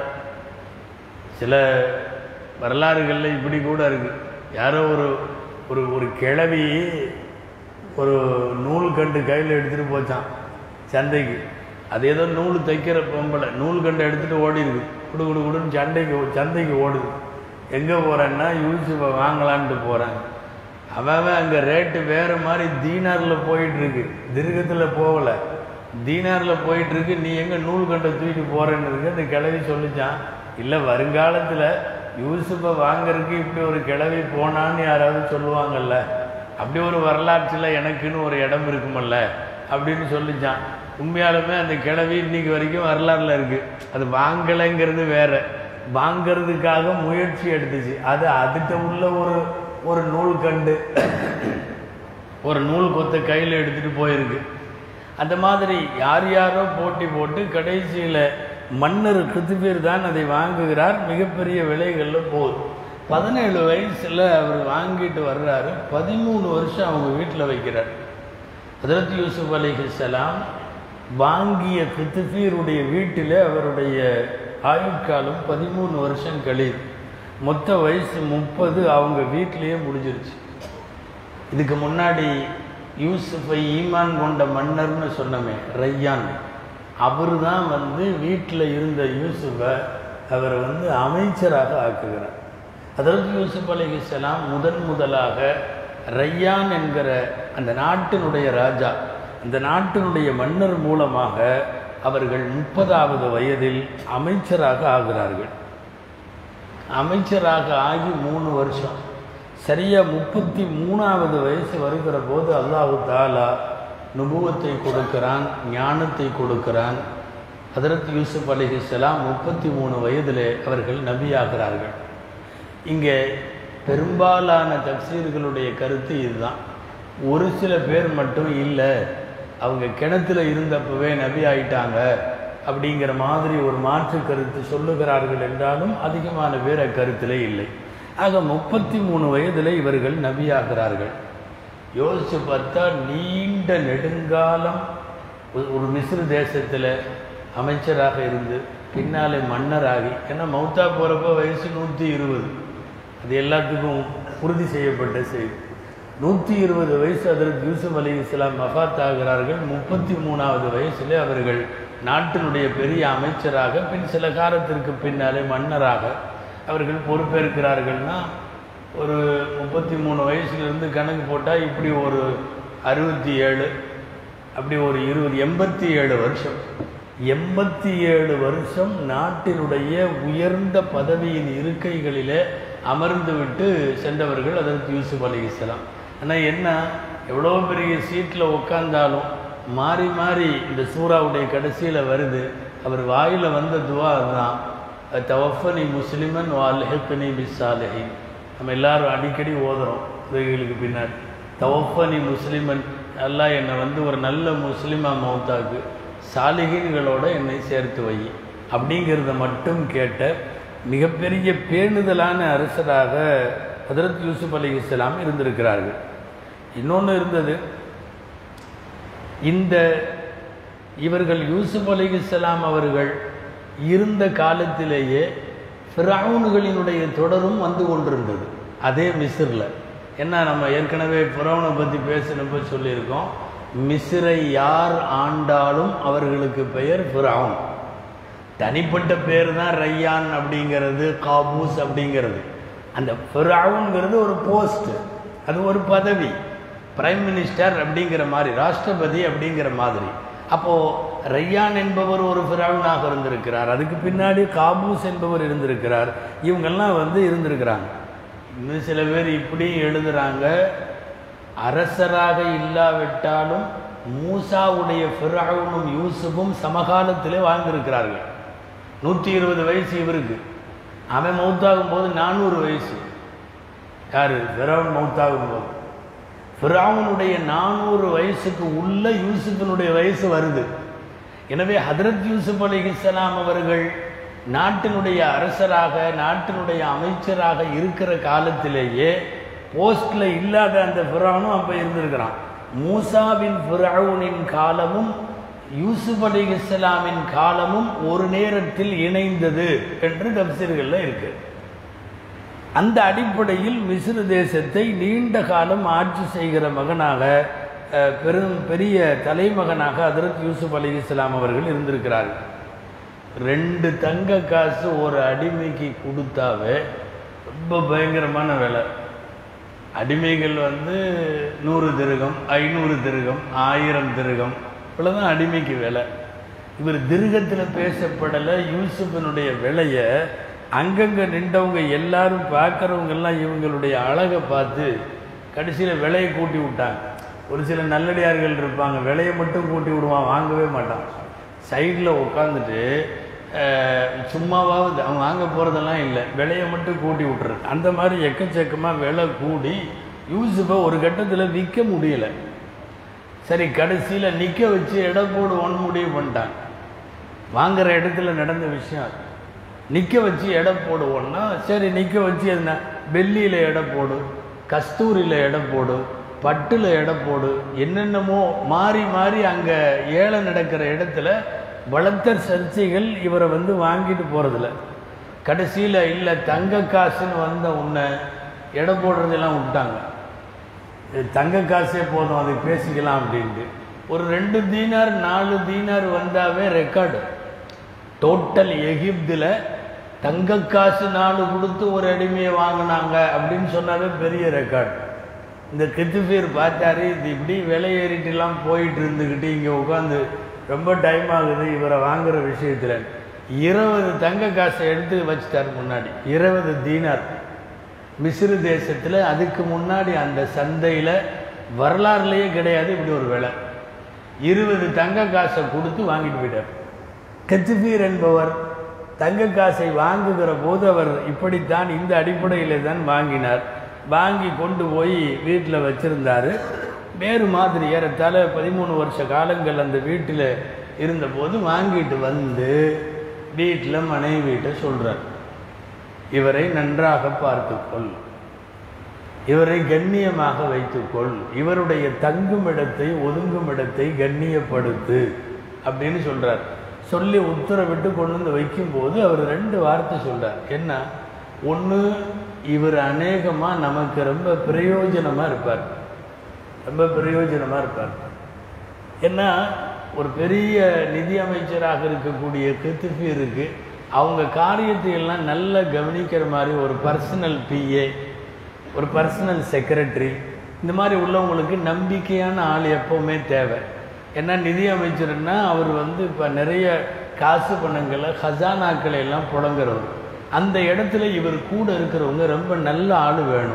சில வரலாறுகளில் இப்படி கூட இருக்குது யாரோ ஒரு ஒரு ஒரு கிழவி ஒரு நூல் கண்டு கையில் எடுத்துகிட்டு போச்சான் சந்தைக்கு அது ஏதோ நூல் தைக்கிற பொம்பளை நூல் கண்டு எடுத்துகிட்டு ஓடி இருக்கு குடு குடு குடுன்னு சண்டைக்கு சந்தைக்கு ஓடுது எங்கே போகிறேன்னா யூசுஃபை வாங்கலான்ட்டு போகிறேன் அவன் அங்கே ரேட்டு வேறு மாதிரி தீனாரில் போயிட்டுருக்கு திருகத்தில் போகலை தீனாரில் போயிட்டுருக்கு நீ எங்கே நூல் கண்டை தூக்கிட்டு போகிறேன்னு இருக்கு அந்த கிழவி சொல்லிச்சான் இல்லை வருங்காலத்தில் யூசுஃபை வாங்கறதுக்கு இப்படி ஒரு கிழவி போனான்னு யாராவது சொல்லுவாங்கல்ல அப்படி ஒரு வரலாற்றில் எனக்குன்னு ஒரு இடம் இருக்குமல்ல அப்படின்னு சொல்லிச்சான் உண்மையாலுமே அந்த கிழவி இன்னைக்கு வரைக்கும் வரலாறுல இருக்கு அது வாங்கலைங்கிறது வேற வாங்கிறதுக்காக முயற்சி எடுத்துச்சு அது அதுகிட்ட உள்ள ஒரு ஒரு நூல் கண்டு ஒரு நூல் கொத்த கையில் எடுத்துகிட்டு போயிருக்கு அந்த மாதிரி யார் யாரோ போட்டி போட்டு கடைசியில் மன்னர் கிருத்துபீர் தான் அதை வாங்குகிறார் மிகப்பெரிய விலைகளில் போகுது பதினேழு வயசில் அவர் வாங்கிட்டு வர்றாரு பதிமூணு வருஷம் அவங்க வீட்டில் வைக்கிறார் ஹதரத் யூசுப் அலிஹலாம் வாங்கிய கிருத்துபீருடைய வீட்டில் அவருடைய ஆயுட்காலம் பதிமூணு வருஷம் கழியுது மொத்த வயசு முப்பது அவங்க வீட்டிலேயே முடிஞ்சிருச்சு இதுக்கு முன்னாடி யூசுஃபை ஈமான் கொண்ட மன்னர்னு சொன்னமே ரையான் அவர் தான் வந்து வீட்டில் இருந்த யூசுஃபை அவரை வந்து அமைச்சராக ஆக்குகிறார் அதாவது யூசுப் அலிஹிஸ்லாம் முதன் முதலாக ரையான் என்கிற அந்த நாட்டினுடைய ராஜா அந்த நாட்டினுடைய மன்னர் மூலமாக அவர்கள் முப்பதாவது வயதில் அமைச்சராக ஆகிறார்கள் அமைச்சராக ஆகி மூணு வருஷம் சரியாக முப்பத்தி மூணாவது வயசு வருகிற போது அல்லாஹு தாலா நுபுவத்தை கொடுக்கிறான் ஞானத்தை கொடுக்கிறான் ஹதரத் யூசுப் அலிஹிஸ்லாம் முப்பத்தி மூணு வயதிலே அவர்கள் நபியாகிறார்கள் இங்கே பெரும்பாலான தப்சீர்களுடைய கருத்து இதுதான் ஒரு சில பேர் மட்டும் இல்லை அவங்க கிணத்துல இருந்தப்பவே நபி ஆயிட்டாங்க அப்படிங்கிற மாதிரி ஒரு மாற்று கருத்து சொல்லுகிறார்கள் என்றாலும் அதிகமான பேர் அக்கருத்திலே இல்லை ஆக முப்பத்தி மூணு வயதில் இவர்கள் நபியாகிறார்கள் யோசிச்சு பார்த்தா நீண்ட நெடுங்காலம் ஒரு- ஒரு மிஸ்ர தேசத்தில் அமைச்சராக இருந்து பின்னாலே மன்னராகி ஏன்னா மௌத்தா போகிறப்ப வயசு நூற்றி இருபது அது எல்லாத்துக்கும் உறுதி செய்யப்பட்ட செய்தி நூற்றி இருபது வயசு அதற்கு யூசுப் அலி இஸ்லாம் மஃபாத் ஆகிறார்கள் முப்பத்தி மூணாவது வயசிலே அவர்கள் நாட்டினுடைய பெரிய அமைச்சராக பின் சில காலத்திற்கு பின்னாலே மன்னராக அவர்கள் பொறுப்பேற்கிறார்கள்னா ஒரு முப்பத்தி மூணு வயசுலேருந்து கணக்கு போட்டால் இப்படி ஒரு அறுபத்தி ஏழு அப்படி ஒரு இருபது எண்பத்தி ஏழு வருஷம் எண்பத்தி ஏழு வருஷம் நாட்டினுடைய உயர்ந்த பதவியின் இருக்கைகளிலே அமர்ந்து விட்டு சென்றவர்கள் அதற்கு யூசுப் அலி இஸ்லாம் ஆனால் என்ன எவ்வளோ பெரிய சீட்டில் உட்காந்தாலும் மாறி மாறி இந்த சூறாவுடைய கடைசியில் வருது அவர் வாயில் வந்த துவா அதுதான் தவஃபனி முஸ்லிமன் வால்ஹெக்கனி பிஸ்ஸாலிஹின் நம்ம எல்லாரும் அடிக்கடி ஓதுறோம் இதுகளுக்கு பின்னாடி தவஃபனி முஸ்லிமன் அல்லாஹ் என்னை வந்து ஒரு நல்ல முஸ்லிமா மௌத்தாக்கு சாலிகின்களோட என்னை சேர்த்து வை அப்படிங்கிறத மட்டும் கேட்ட மிகப்பெரிய பேணுதலான அரசராக ஹதரத் யூசுப் அலி இஸ்லாம் இருந்திருக்கிறார்கள் இன்னொன்று இருந்தது இந்த இவர்கள் யூசுப் அலி இஸ்லாம் அவர்கள் இருந்த காலத்திலேயே ஃபிரவுன்களினுடைய தொடரும் வந்து கொண்டிருந்தது அதே மிஸ்ரில் என்ன நம்ம ஏற்கனவே ஃபிரௌனை பற்றி பேசினப்ப சொல்லியிருக்கோம் மிஸ்ரை யார் ஆண்டாலும் அவர்களுக்கு பெயர் ஃபிரவுன் தனிப்பட்ட பேர் தான் ரையான் அப்படிங்கிறது காபூஸ் அப்படிங்கிறது அந்த ஃபிரவுன்கிறது ஒரு போஸ்ட் அது ஒரு பதவி பிரைம் மினிஸ்டர் அப்படிங்கிற மாதிரி ராஷ்டிரபதி அப்படிங்கிற மாதிரி அப்போது ரையான் என்பவர் ஒரு ஃபிரவுனாக இருந்திருக்கிறார் அதுக்கு பின்னாடி காபூஸ் என்பவர் இருந்திருக்கிறார் இவங்கெல்லாம் வந்து இருந்திருக்கிறாங்க இன்னும் சில பேர் இப்படி எழுதுறாங்க அரசராக இல்லாவிட்டாலும் மூசாவுடைய ஃபிரவுனும் யூசுஃபும் சமகாலத்திலே வாழ்ந்திருக்கிறார்கள் நூற்றி இருபது வயசு இவருக்கு அவன் மௌத்தாகும் போது நானூறு வயசு யார் ஃபிரவுன் மௌத்தாகும் போது ஃபிரவுனுடைய நானூறு வயசுக்கு உள்ள யூசுஃபினுடைய வயசு வருது எனவே ஹதரத் யூசுப் அலி இஸ்லாம் அவர்கள் நாட்டினுடைய அரசராக நாட்டினுடைய அமைச்சராக இருக்கிற காலத்திலேயே போஸ்டில் இல்லாத அந்த ஃபிரவுனும் அப்போ இருந்திருக்கிறான் மூசாவின் ஃபிரவுனின் காலமும் யூசுப் அலி இஸ்லாமின் காலமும் ஒரு நேரத்தில் இணைந்தது என்று தப்சீர்களில் இருக்கு அந்த அடிப்படையில் மிஸ்ரு தேசத்தை நீண்ட காலம் ஆட்சி செய்கிற மகனாக அஹ், பெரும் பெரிய தலைமகனாக ஹதரத் யூசுப் அலி இஸ்லாம் அவர்கள் இருந்திருக்கிறார்கள் ரெண்டு தங்க காசு ஒரு அடிமைக்கு கொடுத்தாவே ரொம்ப பயங்கரமான விலை அடிமைகள் வந்து நூறு திருகம் ஐநூறு திருகம் ஆயிரம் திருகம் இவ்வளோதான் அடிமைக்கு விலை இவர் திருகத்தில் பேசப்படலை யூசுஃபினுடைய விலையை அங்கங்கே நின்றவங்க எல்லாரும் பார்க்குறவங்க எல்லாம் இவங்களுடைய அழகை பார்த்து கடைசியில் விலையை கூட்டி விட்டாங்க ஒரு சில நல்லடியார்கள் இருப்பாங்க விலையை மட்டும் கூட்டி விடுவான் வாங்கவே மாட்டான் சைடில் உட்காந்துட்டு சும்மாவாவது அவன் வாங்க போகிறதெல்லாம் இல்லை விலையை மட்டும் கூட்டி விட்டுறது அந்த மாதிரி எக்கச்சக்கமாக விலை கூடி யூசுஃபை ஒரு கட்டத்தில் விற்க முடியலை சரி கடைசியில் நிற்க வச்சு எடை போடுவோன்னு முடிவு பண்ணிட்டாங்க வாங்குற இடத்துல நடந்த விஷயம் அது நிற்க வச்சு எடை போடுவோன்னா சரி நிற்க வச்சு என்ன வெள்ளியில் எடை போடு கஸ்தூரியில் எடை போடு பட்டில் எடை போடு என்னென்னமோ மாறி மாறி அங்கே ஏழை நடக்கிற இடத்துல பலத்த சர்ச்சைகள் இவரை வந்து வாங்கிட்டு போகிறதில்ல கடைசியில் இல்லை தங்க காசுன்னு வந்த உன்னை எடை போடுறதெல்லாம் விட்டாங்க இது தங்க காசே போதும் அதை பேசிக்கலாம் அப்படின்ட்டு ஒரு ரெண்டு தீனார் நாலு தீனார் வந்தாவே ரெக்கார்டு டோட்டல் எகிப்தில் தங்க காசு நாலு கொடுத்து ஒரு அடிமையை வாங்கினாங்க அப்படின்னு சொன்னாவே பெரிய ரெக்கார்டு இந்த கித்துஃபீர் பார்த்தாரு இது இப்படி விலை ஏறிட்டுலாம் போயிட்டு இருந்துக்கிட்டு இங்கே உட்காந்து ரொம்ப டைம் ஆகுது இவரை வாங்குற விஷயத்தில் இருபது தங்க காசை எடுத்து வச்சுட்டார் முன்னாடி இருபது தீனார் மிஸ்ரு தேசத்தில் அதுக்கு முன்னாடி அந்த சந்தையில் வரலாறுலேயே கிடையாது இப்படி ஒரு விலை இருபது தங்க காசை கொடுத்து வாங்கிட்டு போயிட்டார் கத்திபீர் என்பவர் தங்க காசை வாங்குகிற போது அவர் இப்படித்தான் இந்த அடிப்படையில் தான் வாங்கினார் வாங்கி கொண்டு போய் வீட்டில் வச்சிருந்தாரு வேறு மாதிரி ஏறத்தாழ பதிமூணு வருஷ காலங்கள் அந்த வீட்டில் இருந்தபோது வாங்கிட்டு வந்து வீட்டில் மனைவி வீட்டை சொல்கிறார் இவரை நன்றாக பார்த்துக்கொள் இவரை கண்ணியமாக வைத்துக்கொள் இவருடைய தங்கும் இடத்தை ஒதுங்கும் இடத்தை கண்ணியப்படுத்து அப்படின்னு சொல்றார் சொல்லி உத்தரவிட்டு கொண்டு வந்து வைக்கும்போது அவர் ரெண்டு வார்த்தை சொல்றார் என்ன ஒன்று இவர் அநேகமாக நமக்கு ரொம்ப பிரயோஜனமாக இருப்பார் ரொம்ப பிரயோஜனமாக இருப்பார் ஏன்னா ஒரு பெரிய நிதி அமைச்சராக இருக்கக்கூடிய கிருத்திஃபீருக்கு அவங்க காரியத்தை எல்லாம் நல்லா கவனிக்கிற மாதிரி ஒரு பர்சனல் பிஏ ஒரு பர்சனல் செக்ரட்டரி இந்த மாதிரி உள்ளவங்களுக்கு நம்பிக்கையான ஆள் எப்போவுமே தேவை ஏன்னா நிதி அமைச்சர்னா அவர் வந்து இப்போ நிறைய காசு பணங்களை ஹசானாக்களை எல்லாம் புழங்குறவர் அந்த இடத்துல இவர் கூட இருக்கிறவங்க ரொம்ப நல்ல ஆள் வேணும்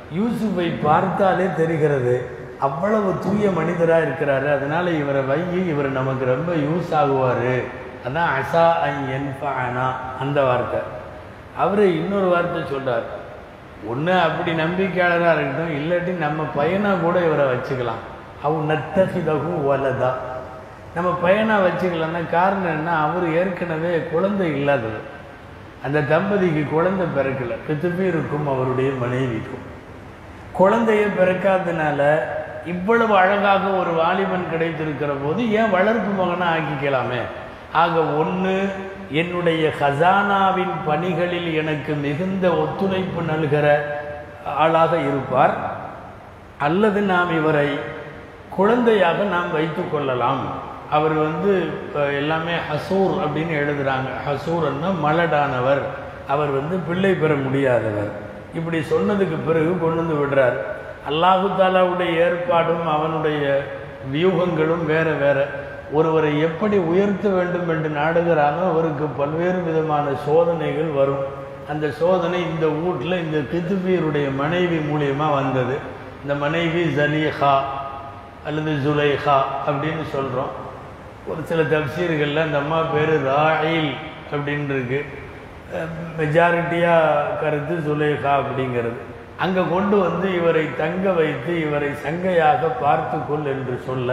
யூசுஃபை பார்த்தாலே தெரிகிறது அவ்வளவு தூய மனிதராக இருக்கிறாரு அதனால இவரை வையி இவர் நமக்கு ரொம்ப யூஸ் ஆகுவார் அதான் அசா ஐ என்ஃபானா அந்த வார்த்தை அவர் இன்னொரு வார்த்தை சொல்றார் ஒன்று அப்படி நம்பிக்கையாளராக இருக்கட்டும் இல்லாட்டி நம்ம பையனாக கூட இவரை வச்சுக்கலாம் அவ் நத்தகிதகு வலதா நம்ம பையனாக வச்சுக்கலாம்னா காரணம் என்ன அவர் ஏற்கனவே குழந்தை இல்லாதது அந்த தம்பதிக்கு குழந்தை பிறக்கல பித்துப்பீருக்கும் அவருடைய மனைவிக்கும் குழந்தைய பிறக்காதனால இவ்வளவு அழகாக ஒரு வாலிபன் கிடைத்திருக்கிற போது ஏன் வளர்ப்பு மகனா ஆக்கிக்கலாமே ஆக ஒன்று என்னுடைய ஹசானாவின் பணிகளில் எனக்கு மிகுந்த ஒத்துழைப்பு நல்கிற ஆளாக இருப்பார் அல்லது நாம் இவரை குழந்தையாக நாம் வைத்துக் கொள்ளலாம் அவர் வந்து அஹ், எல்லாமே ஹசூர் அப்படின்னு எழுதுறாங்க ஹசூர்ன்னா மலடானவர் அவர் வந்து பிள்ளை பெற முடியாதவர் இப்படி சொன்னதுக்கு பிறகு கொண்டு வந்து விடுறார் அல்லாஹு தாலாவுடைய ஏற்பாடும் அவனுடைய வியூகங்களும் வேற வேற ஒருவரை எப்படி உயர்த்த வேண்டும் என்று நாடுகிறானோ அவருக்கு பல்வேறு விதமான சோதனைகள் வரும் அந்த சோதனை இந்த வீட்டில் இந்த கித்துபீருடைய மனைவி மூலியமா வந்தது இந்த மனைவி ஜலீஹா அல்லது ஜுலைஹா அப்படின்னு சொல்கிறோம் ஒரு சில தப்சீர்களில் அந்த அம்மா பேர் ராயில் அப்படின்னு இருக்கு மெஜாரிட்டியாக கருத்து ஜுலைஹா அப்படிங்கிறது அங்கே கொண்டு வந்து இவரை தங்க வைத்து இவரை சங்கையாக பார்த்துக்கொள் என்று சொல்ல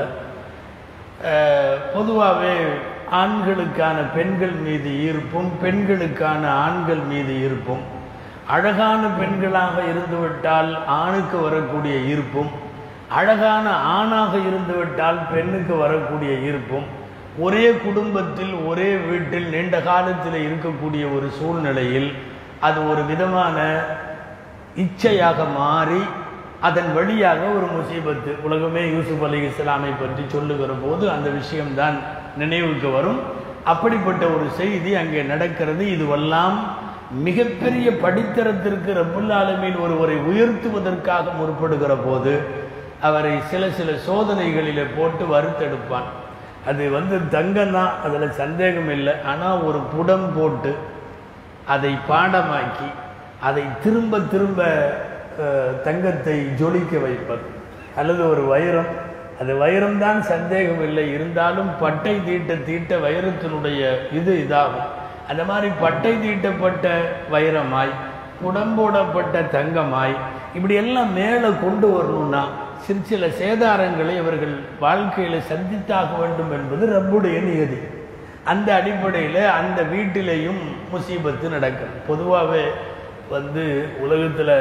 பொதுவாகவே ஆண்களுக்கான பெண்கள் மீது ஈர்ப்பும் பெண்களுக்கான ஆண்கள் மீது ஈர்ப்பும் அழகான பெண்களாக இருந்துவிட்டால் ஆணுக்கு வரக்கூடிய ஈர்ப்பும் அழகான ஆணாக இருந்துவிட்டால் பெண்ணுக்கு வரக்கூடிய ஈர்ப்பும் ஒரே குடும்பத்தில் ஒரே வீட்டில் நீண்ட காலத்தில் இருக்கக்கூடிய ஒரு சூழ்நிலையில் அது ஒரு விதமான இச்சையாக மாறி அதன் வழியாக ஒரு முசீபத்து உலகமே யூசுப் அலி இஸ்லாமை பற்றி சொல்லுகிற போது அந்த விஷயம்தான் நினைவுக்கு வரும் அப்படிப்பட்ட ஒரு செய்தி அங்கே நடக்கிறது இதுவெல்லாம் மிகப்பெரிய படித்தரத்திற்கு ரப்புல் ஆலமீன் ஒருவரை உயர்த்துவதற்காக முற்படுகிற போது அவரை சில சில சோதனைகளிலே போட்டு வறுத்தெடுப்பான் அது வந்து தங்கம் தான் அதில் சந்தேகம் இல்லை ஆனால் ஒரு புடம் போட்டு அதை பாடமாக்கி அதை திரும்ப திரும்ப அஹ், தங்கத்தை ஜொலிக்க வைப்பது அல்லது ஒரு வைரம் அது வைரம்தான் சந்தேகம் இல்லை இருந்தாலும் பட்டை தீட்ட தீட்ட வைரத்தினுடைய இது இதாகும் அந்த மாதிரி பட்டை தீட்டப்பட்ட வைரமாய் புடம்போடப்பட்ட தங்கமாய் இப்படி எல்லாம் மேலே கொண்டு வரணும்னா சிறு சில சேதாரங்களை இவர்கள் வாழ்க்கையில் சந்தித்தாக வேண்டும் என்பது ரப்புடைய நியதி அந்த அடிப்படையில் அந்த வீட்டிலேயும் முசீபத்து நடக்கும் பொதுவாகவே வந்து உலகத்தில்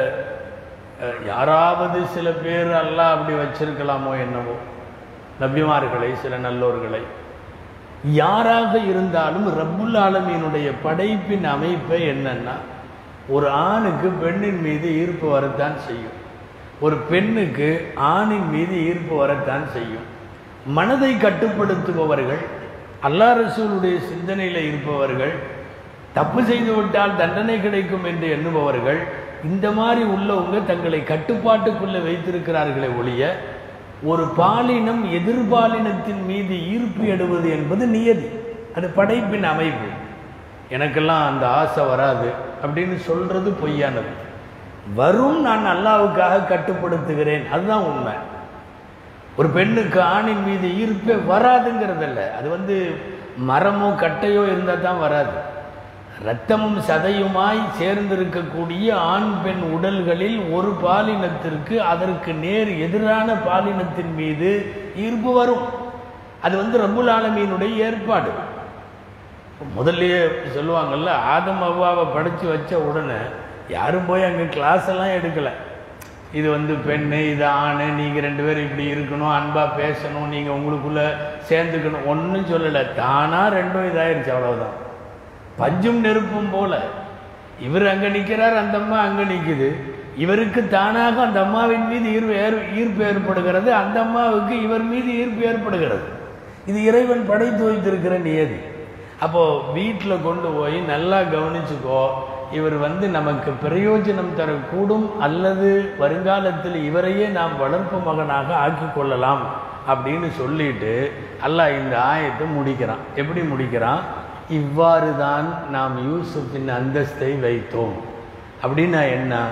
யாராவது சில பேர் அல்லாஹ் அப்படி வச்சிருக்கலாமோ என்னவோ நபிமார்களை சில நல்லோர்களை யாராக இருந்தாலும் ரப்புல் ஆலமீனுடைய படைப்பின் அமைப்பை என்னன்னா ஒரு ஆணுக்கு பெண்ணின் மீது ஈர்ப்பு வரத்தான் செய்யும் ஒரு பெண்ணுக்கு ஆணின் மீது ஈர்ப்பு வரத்தான் செய்யும் மனதை கட்டுப்படுத்துபவர்கள் அல்லா ரசூலுடைய சிந்தனையில் இருப்பவர்கள் தப்பு செய்து விட்டால் தண்டனை கிடைக்கும் என்று எண்ணுபவர்கள் இந்த மாதிரி உள்ளவங்க தங்களை கட்டுப்பாட்டுக்குள்ளே வைத்திருக்கிறார்களே ஒழிய ஒரு பாலினம் எதிர்பாலினத்தின் மீது ஈர்ப்பு எடுவது என்பது நியதி அது படைப்பின் அமைப்பு எனக்கெல்லாம் அந்த ஆசை வராது அப்படின்னு சொல்றது பொய்யானது வரும் நான் அல்லாவுக்காக கட்டுப்படுத்துகிறேன் அதுதான் உண்மை ஒரு பெண்ணுக்கு ஆணின் மீது ஈர்ப்பே வராதுங்கிறதல்ல அது வந்து மரமோ கட்டையோ இருந்தால் தான் வராது இரத்தமும் சதையுமாய் சேர்ந்திருக்கக்கூடிய ஆண் பெண் உடல்களில் ஒரு பாலினத்திற்கு அதற்கு நேர் எதிரான பாலினத்தின் மீது ஈர்ப்பு வரும் அது வந்து ரப்புல் ஆலமீனுடைய ஏற்பாடு முதல்லயே சொல்லுவாங்கல்ல ஆதம் அவ்வாவை படைச்சு வச்ச உடனே யாரும் போய் அங்கே கிளாஸ் எல்லாம் எடுக்கலை இது வந்து பெண்ணு இது ஆண் நீங்கள் ரெண்டு பேரும் இப்படி இருக்கணும் அன்பாக பேசணும் நீங்கள் உங்களுக்குள்ளே சேர்ந்துக்கணும் ஒன்றும் சொல்லலை தானாக ரெண்டும் இதாயிருச்சு அவ்வளவுதான் பஞ்சும் நெருப்பும் போல இவர் அங்கே நிற்கிறார் அந்த அம்மா அங்கே நிற்குது இவருக்கு தானாக அந்த அம்மாவின் மீது ஈர்ப்பு ஏற் ஈர்ப்பு ஏற்படுகிறது அந்த அம்மாவுக்கு இவர் மீது ஈர்ப்பு ஏற்படுகிறது இது இறைவன் படைத்து வைத்திருக்கிற நியதி அப்போ வீட்டில் கொண்டு போய் நல்லா கவனிச்சுக்கோ இவர் வந்து நமக்கு பிரயோஜனம் தரக்கூடும் அல்லது வருங்காலத்தில் இவரையே நாம் வளர்ப்பு மகனாக ஆக்கி கொள்ளலாம் அப்படின்னு சொல்லிட்டு அல்லாஹ் இந்த ஆயத்தை முடிக்கிறான் எப்படி முடிக்கிறான் இவ்வாறு தான் நாம் யூசுஃபின் அந்தஸ்தை வைத்தோம் அப்படின்னா என்ன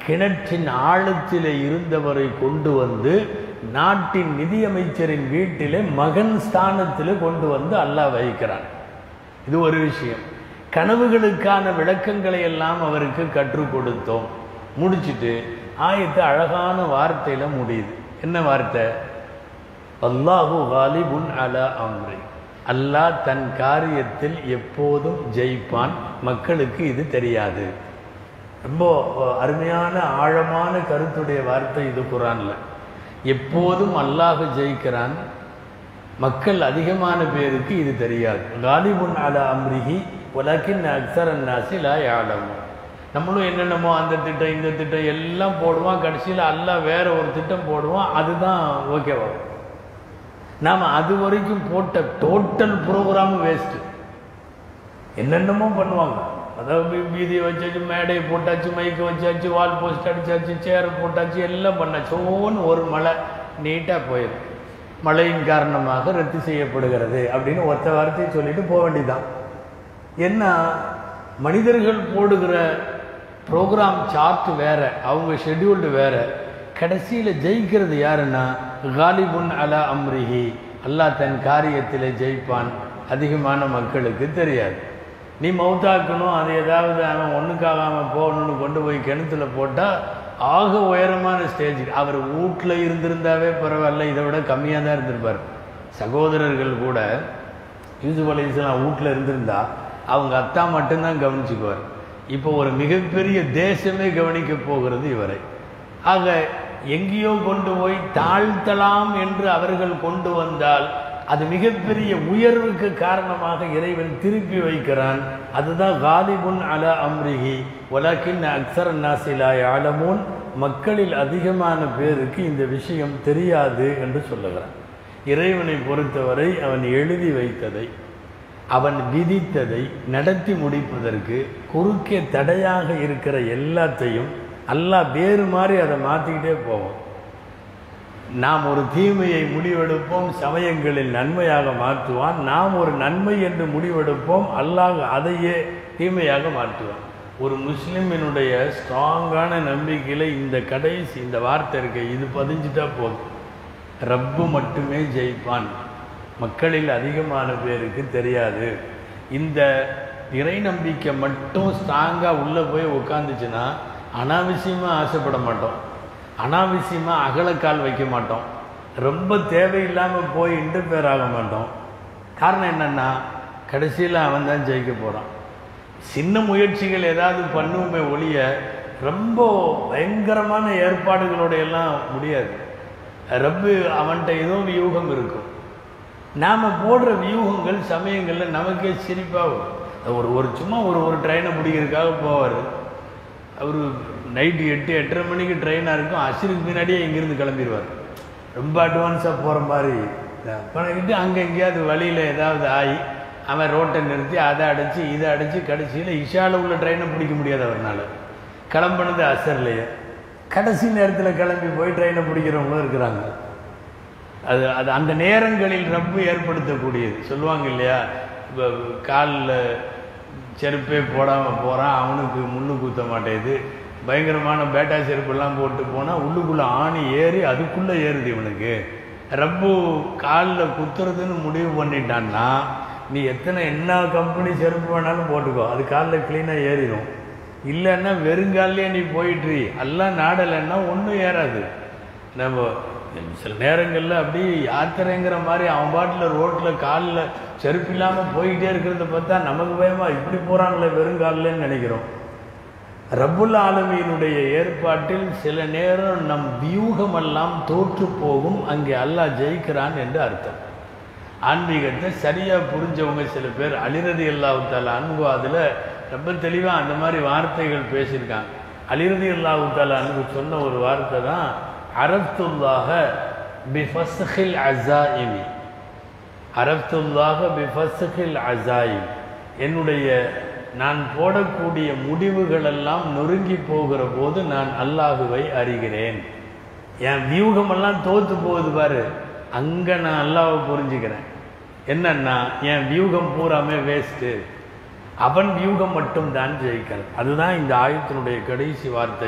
கிணற்றின் ஆழத்திலே இருந்தவரை கொண்டு வந்து நாட்டின் நிதியமைச்சரின் வீட்டிலே மகன் ஸ்தானத்திலே கொண்டு வந்து அல்லாஹ் வைக்கிறான் இது ஒரு விஷயம் கனவுகளுக்கான விளக்கங்களை எல்லாம் அவருக்கு கற்றுக் கொடுத்தோம் முடிச்சிட்டு ஆயத்து அழகான வார்த்தையில முடியுது என்ன வார்த்தை அல்லாஹு காலிபுன் அலா அம்ரி அல்லாஹ் தன் காரியத்தில் எப்போதும் ஜெயிப்பான் மக்களுக்கு இது தெரியாது ரொம்ப அருமையான ஆழமான கருத்துடைய வார்த்தை இது குரான்ல எப்போதும் அல்லாஹ் ஜெயிக்கிறான் மக்கள் அதிகமான பேருக்கு இது தெரியாது காலிபுன் அலா அம்ரிஹி உலகின் அக்சர் அன்னாசி லா யாலம் நம்மளும் என்னென்னமோ அந்த திட்டம் இந்த திட்டம் எல்லாம் போடுவான் கடைசியில் அல்லாஹ் வேற ஒரு திட்டம் போடுவான் அதுதான் ஓகேவா நாம் அது வரைக்கும் போட்ட டோட்டல் ப்ரோக்ராமும் வேஸ்ட்டு என்னென்னமோ பண்ணுவாங்க அதாவது வீதியை வச்சாச்சு மேடையை போட்டாச்சு மைக்கை வச்சாச்சு வால் போஸ்ட் அடிச்சாச்சு சேரை போட்டாச்சு எல்லாம் பண்ணாச்சு ஒவ்வொன்று ஒரு மழை நீட்டாக போயிடும் மழையின் காரணமாக ரத்து செய்யப்படுகிறது அப்படின்னு ஒத்த வார்த்தையை சொல்லிட்டு போக வேண்டியதுதான் என்ன மனிதர்கள் போடுகிற ப்ரோக்ராம் சார்ட் வேற அவங்க ஷெட்யூல்டு வேற கடைசியில் ஜெயிக்கிறது யாருன்னா காலிபுன் அலா அம்ரிஹி அல்லாஹ் தன் காரியத்தில் ஜெயிப்பான் அதிகமான மக்களுக்கு தெரியாது நீ மௌத்தாக்கணும் அது ஏதாவது அவன் ஒன்றுக்காகாமல் போகணும்னு கொண்டு போய் கிணத்துல போட்டால் ஆக உயரமான ஸ்டேஜ் அவர் வீட்டில் இருந்திருந்தாவே பரவாயில்ல இதை விட கம்மியாக தான் இருந்திருப்பார் சகோதரர்கள் கூட யூசுப் அலி இஸ்லாம் வீட்டில் இருந்திருந்தா அவங்க அத்தா மட்டும்தான் கவனிச்சுக்குவார் இப்போ ஒரு மிகப்பெரிய தேசமே கவனிக்க போகிறது இவரை ஆக எங்கேயோ கொண்டு போய் தாழ்த்தலாம் என்று அவர்கள் கொண்டு வந்தால் அது மிகப்பெரிய உயர்வுக்கு காரணமாக இறைவன் திருப்பி வைக்கிறான் அதுதான் காலிபுன் அல அம்ரிஹி உலகின் அக்சர் நாசிலாய் ஆலமூன் மக்களில் அதிகமான பேருக்கு இந்த விஷயம் தெரியாது என்று சொல்லுகிறான் இறைவனை பொறுத்தவரை அவன் எழுதி வைத்ததை அவன் விதித்ததை நடத்தி முடிப்பதற்கு குறுக்கே தடையாக இருக்கிற எல்லாத்தையும் அல்லாஹ் வேறு மாதிரி அதை மாற்றிக்கிட்டே போவோம் நாம் ஒரு தீமையை முடிவெடுப்போம் சமயங்களில் நன்மையாக மாற்றுவான் நாம் ஒரு நன்மை என்று முடிவெடுப்போம் அல்லாஹ் அதையே தீமையாக மாற்றுவான் ஒரு முஸ்லிமினுடைய ஸ்ட்ராங்கான நம்பிக்கையில் இந்த கடைசி இந்த வார்த்தை இருக்கு இது பதிஞ்சுட்டா போதும் ரப்பு மட்டுமே ஜெயிப்பான் மக்களில் அதிகமான பேருக்கு தெரியாது இந்த இறை நம்பிக்கை மட்டும் ஸ்ட்ராங்காக உள்ளே போய் உட்காந்துச்சுன்னா அனாவசியமாக ஆசைப்பட மாட்டோம் அனாவசியமாக அகலக்கால் வைக்க மாட்டோம் ரொம்ப தேவையில்லாமல் போய் இன்டர்ஃபியர் ஆக மாட்டோம் காரணம் என்னென்னா கடைசியில் அவன் தான் ஜெயிக்க போகிறான் சின்ன முயற்சிகள் ஏதாவது பண்ணுவோமே ஒழிய ரொம்ப பயங்கரமான ஏற்பாடுகளோட எல்லாம் முடியாது ரப்பு அவன்கிட்ட ஏதோ வியூகம் இருக்கும் நாம் போடுற வியூகங்கள் சமயங்களில் நமக்கே சிரிப்பாகும் ஒரு ஒரு சும்மா ஒரு ஒரு ட்ரெயினை பிடிக்கிறதுக்காக போவார் அவர் நைட்டு எட்டு எட்டரை மணிக்கு ட்ரெயினாக இருக்கும் அசிருக்கு பின்னாடியே இங்கேருந்து கிளம்பிடுவார் ரொம்ப அட்வான்ஸாக போகிற மாதிரி பண்ணிக்கிட்டு அங்கே எங்கேயாவது வழியில் ஏதாவது ஆகி அவன் ரோட்டை நிறுத்தி அதை அடைச்சி இதை அடைச்சி கடைசியில் இஷாவில் உள்ள ட்ரெயினை பிடிக்க முடியாது அவர்னால கிளம்புனது அசர்லையே கடைசி நேரத்தில் கிளம்பி போய் ட்ரெயினை பிடிக்கிறவங்களும் இருக்கிறாங்க அது அது அந்த நேரங்களில் ரப்பு ஏற்படுத்தக்கூடியது சொல்லுவாங்க இல்லையா காலில் செருப்பே போடாமல் போகிறான் அவனுக்கு முள்ளு குத்த மாட்டேது பயங்கரமான பேட்டா செருப்பெல்லாம் போட்டு போனால் உள்ளுக்குள்ளே ஆணி ஏறி அதுக்குள்ளே ஏறுது இவனுக்கு ரப்பு காலில் குத்துறதுன்னு முடிவு பண்ணிட்டான்னா நீ எத்தனை என்ன கம்பெனி செருப்பு வேணாலும் போட்டுக்கோ அது காலில் க்ளீனாக ஏறிடும் இல்லைன்னா வெறுங்காலே நீ போயிட்டு எல்லாம் நாடலைன்னா ஒன்றும் ஏறாது நம்ம சில நேரங்களில் அப்படி யாத்திரைங்கிற மாதிரி அவன் பாட்டில் ரோட்டில் காலில் செருப்பு இல்லாமல் போய்கிட்டே இருக்கிறத பார்த்தா நமக்கு பயமா இப்படி போகிறாங்களே வெறுங்காலில்னு நினைக்கிறோம் ரப்புல் ஆலமியினுடைய ஏற்பாட்டில் சில நேரம் நம் வியூகமெல்லாம் தோற்று போகும் அங்கே அல்லாஹ் ஜெயிக்கிறான் என்று அர்த்தம் ஆன்மீகத்தை சரியாக புரிஞ்சவங்க சில பேர் அலிரதி அல்லாஹால அன்பு அதில் ரொம்ப தெளிவாக அந்த மாதிரி வார்த்தைகள் பேசியிருக்காங்க அலிரதி அல்லாஹால அன்பு சொன்ன ஒரு வார்த்தை தான் அரப்துல்லாக பிஃபஸ்ஹில் அசாயிமி அரப்துல்லாக பிஃபஸ்ஹில் அசாயிம் என்னுடைய நான் போடக்கூடிய முடிவுகளெல்லாம் நொறுங்கி போகிற போது நான் அல்லாஹுவை அறிகிறேன் என் வியூகமெல்லாம் தோத்து போகுது பாரு அங்கே நான் அல்லாவை புரிஞ்சுக்கிறேன் என்னன்னா என் வியூகம் பூராமே வேஸ்ட்டு அவன் வியூகம் மட்டும் தான் ஜெயிக்கிறது அதுதான் இந்த ஆயத்தினுடைய கடைசி வார்த்தை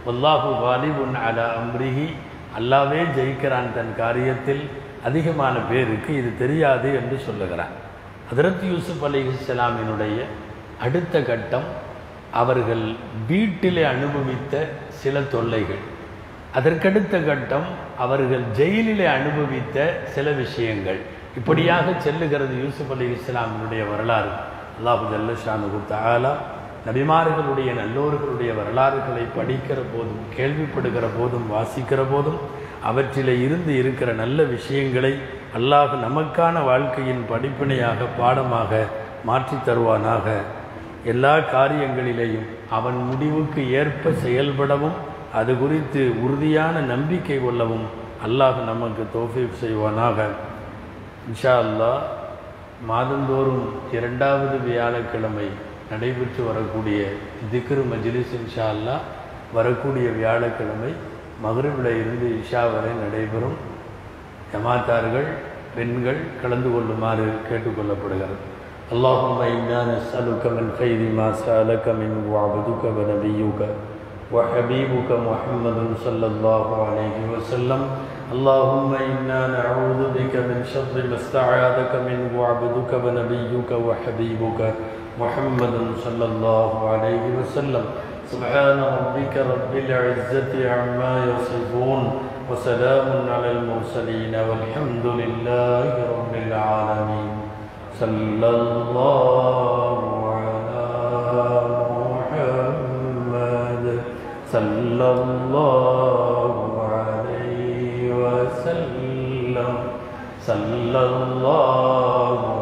வல்லாஹு வாலிபுன் அலா அம்ரிஹி அல்லாவே ஜெயிக்கிறான் தன் காரியத்தில் அதிகமான பேருக்கு இது தெரியாது என்று சொல்லுகிறான் ஹதரத் யூசுப் அலி இஸ்லாமினுடைய அடுத்த கட்டம் அவர்கள் வீட்டிலே அனுபவித்த சில தொல்லைகள் அதற்கடுத்த கட்டம் அவர்கள் ஜெயிலிலே அனுபவித்த சில விஷயங்கள் இப்படியாக செல்லுகிறது யூசுப் அலி இஸ்லாமினுடைய வரலாறு அல்லாஹு ஜல்லஷானு தாலா நபிமார்களுடைய நல்லோர்களுடைய வரலாறுகளை படிக்கிற போதும் கேள்விப்படுகிற போதும் வாசிக்கிற போதும் அவற்றிலே இருந்து இருக்கிற நல்ல விஷயங்களை அல்லாஹ் நமக்கான வாழ்க்கையின் படிப்பினையாக பாடமாக மாற்றித் தருவானாக எல்லா காரியங்களிலேயும் அவன் முடிவுக்கு ஏற்ப செயல்படவும் அது குறித்து உறுதியான நம்பிக்கை கொள்ளவும் அல்லாஹ் நமக்கு தோஃபீக் செய்வானாக இன்ஷா அல்லாஹ் மாதந்தோறும் இரண்டாவது வியாழக்கிழமை நடைபெற்று வரக்கூடிய திக்ரு மஜ்லிஸ் இன்ஷா அல்லாஹ் வரக்கூடிய வியாழக்கிழமை மகரிபில் இருந்து இஷா வரை நடைபெறும் ஜமாத்தார்கள் பெண்கள் கலந்து கொள்ளுமாறு கேட்டுக்கொள்ளப்படுகிறது اللهم إنا نسألك من خير ما سألك منه عبدك ونبيك وحبيبك محمد صلى الله عليه وسلم اللهم إنا نعوذ بك من شر ما استعاذك منه عبدك ونبيك وحبيبك محمد صلى الله عليه وسلم سبحان ربك رب العزة عما يصفون وسلام على المرسلين والحمد لله رب العالمين صلى الله على محمد صلى الله عليه وسلم صلى الله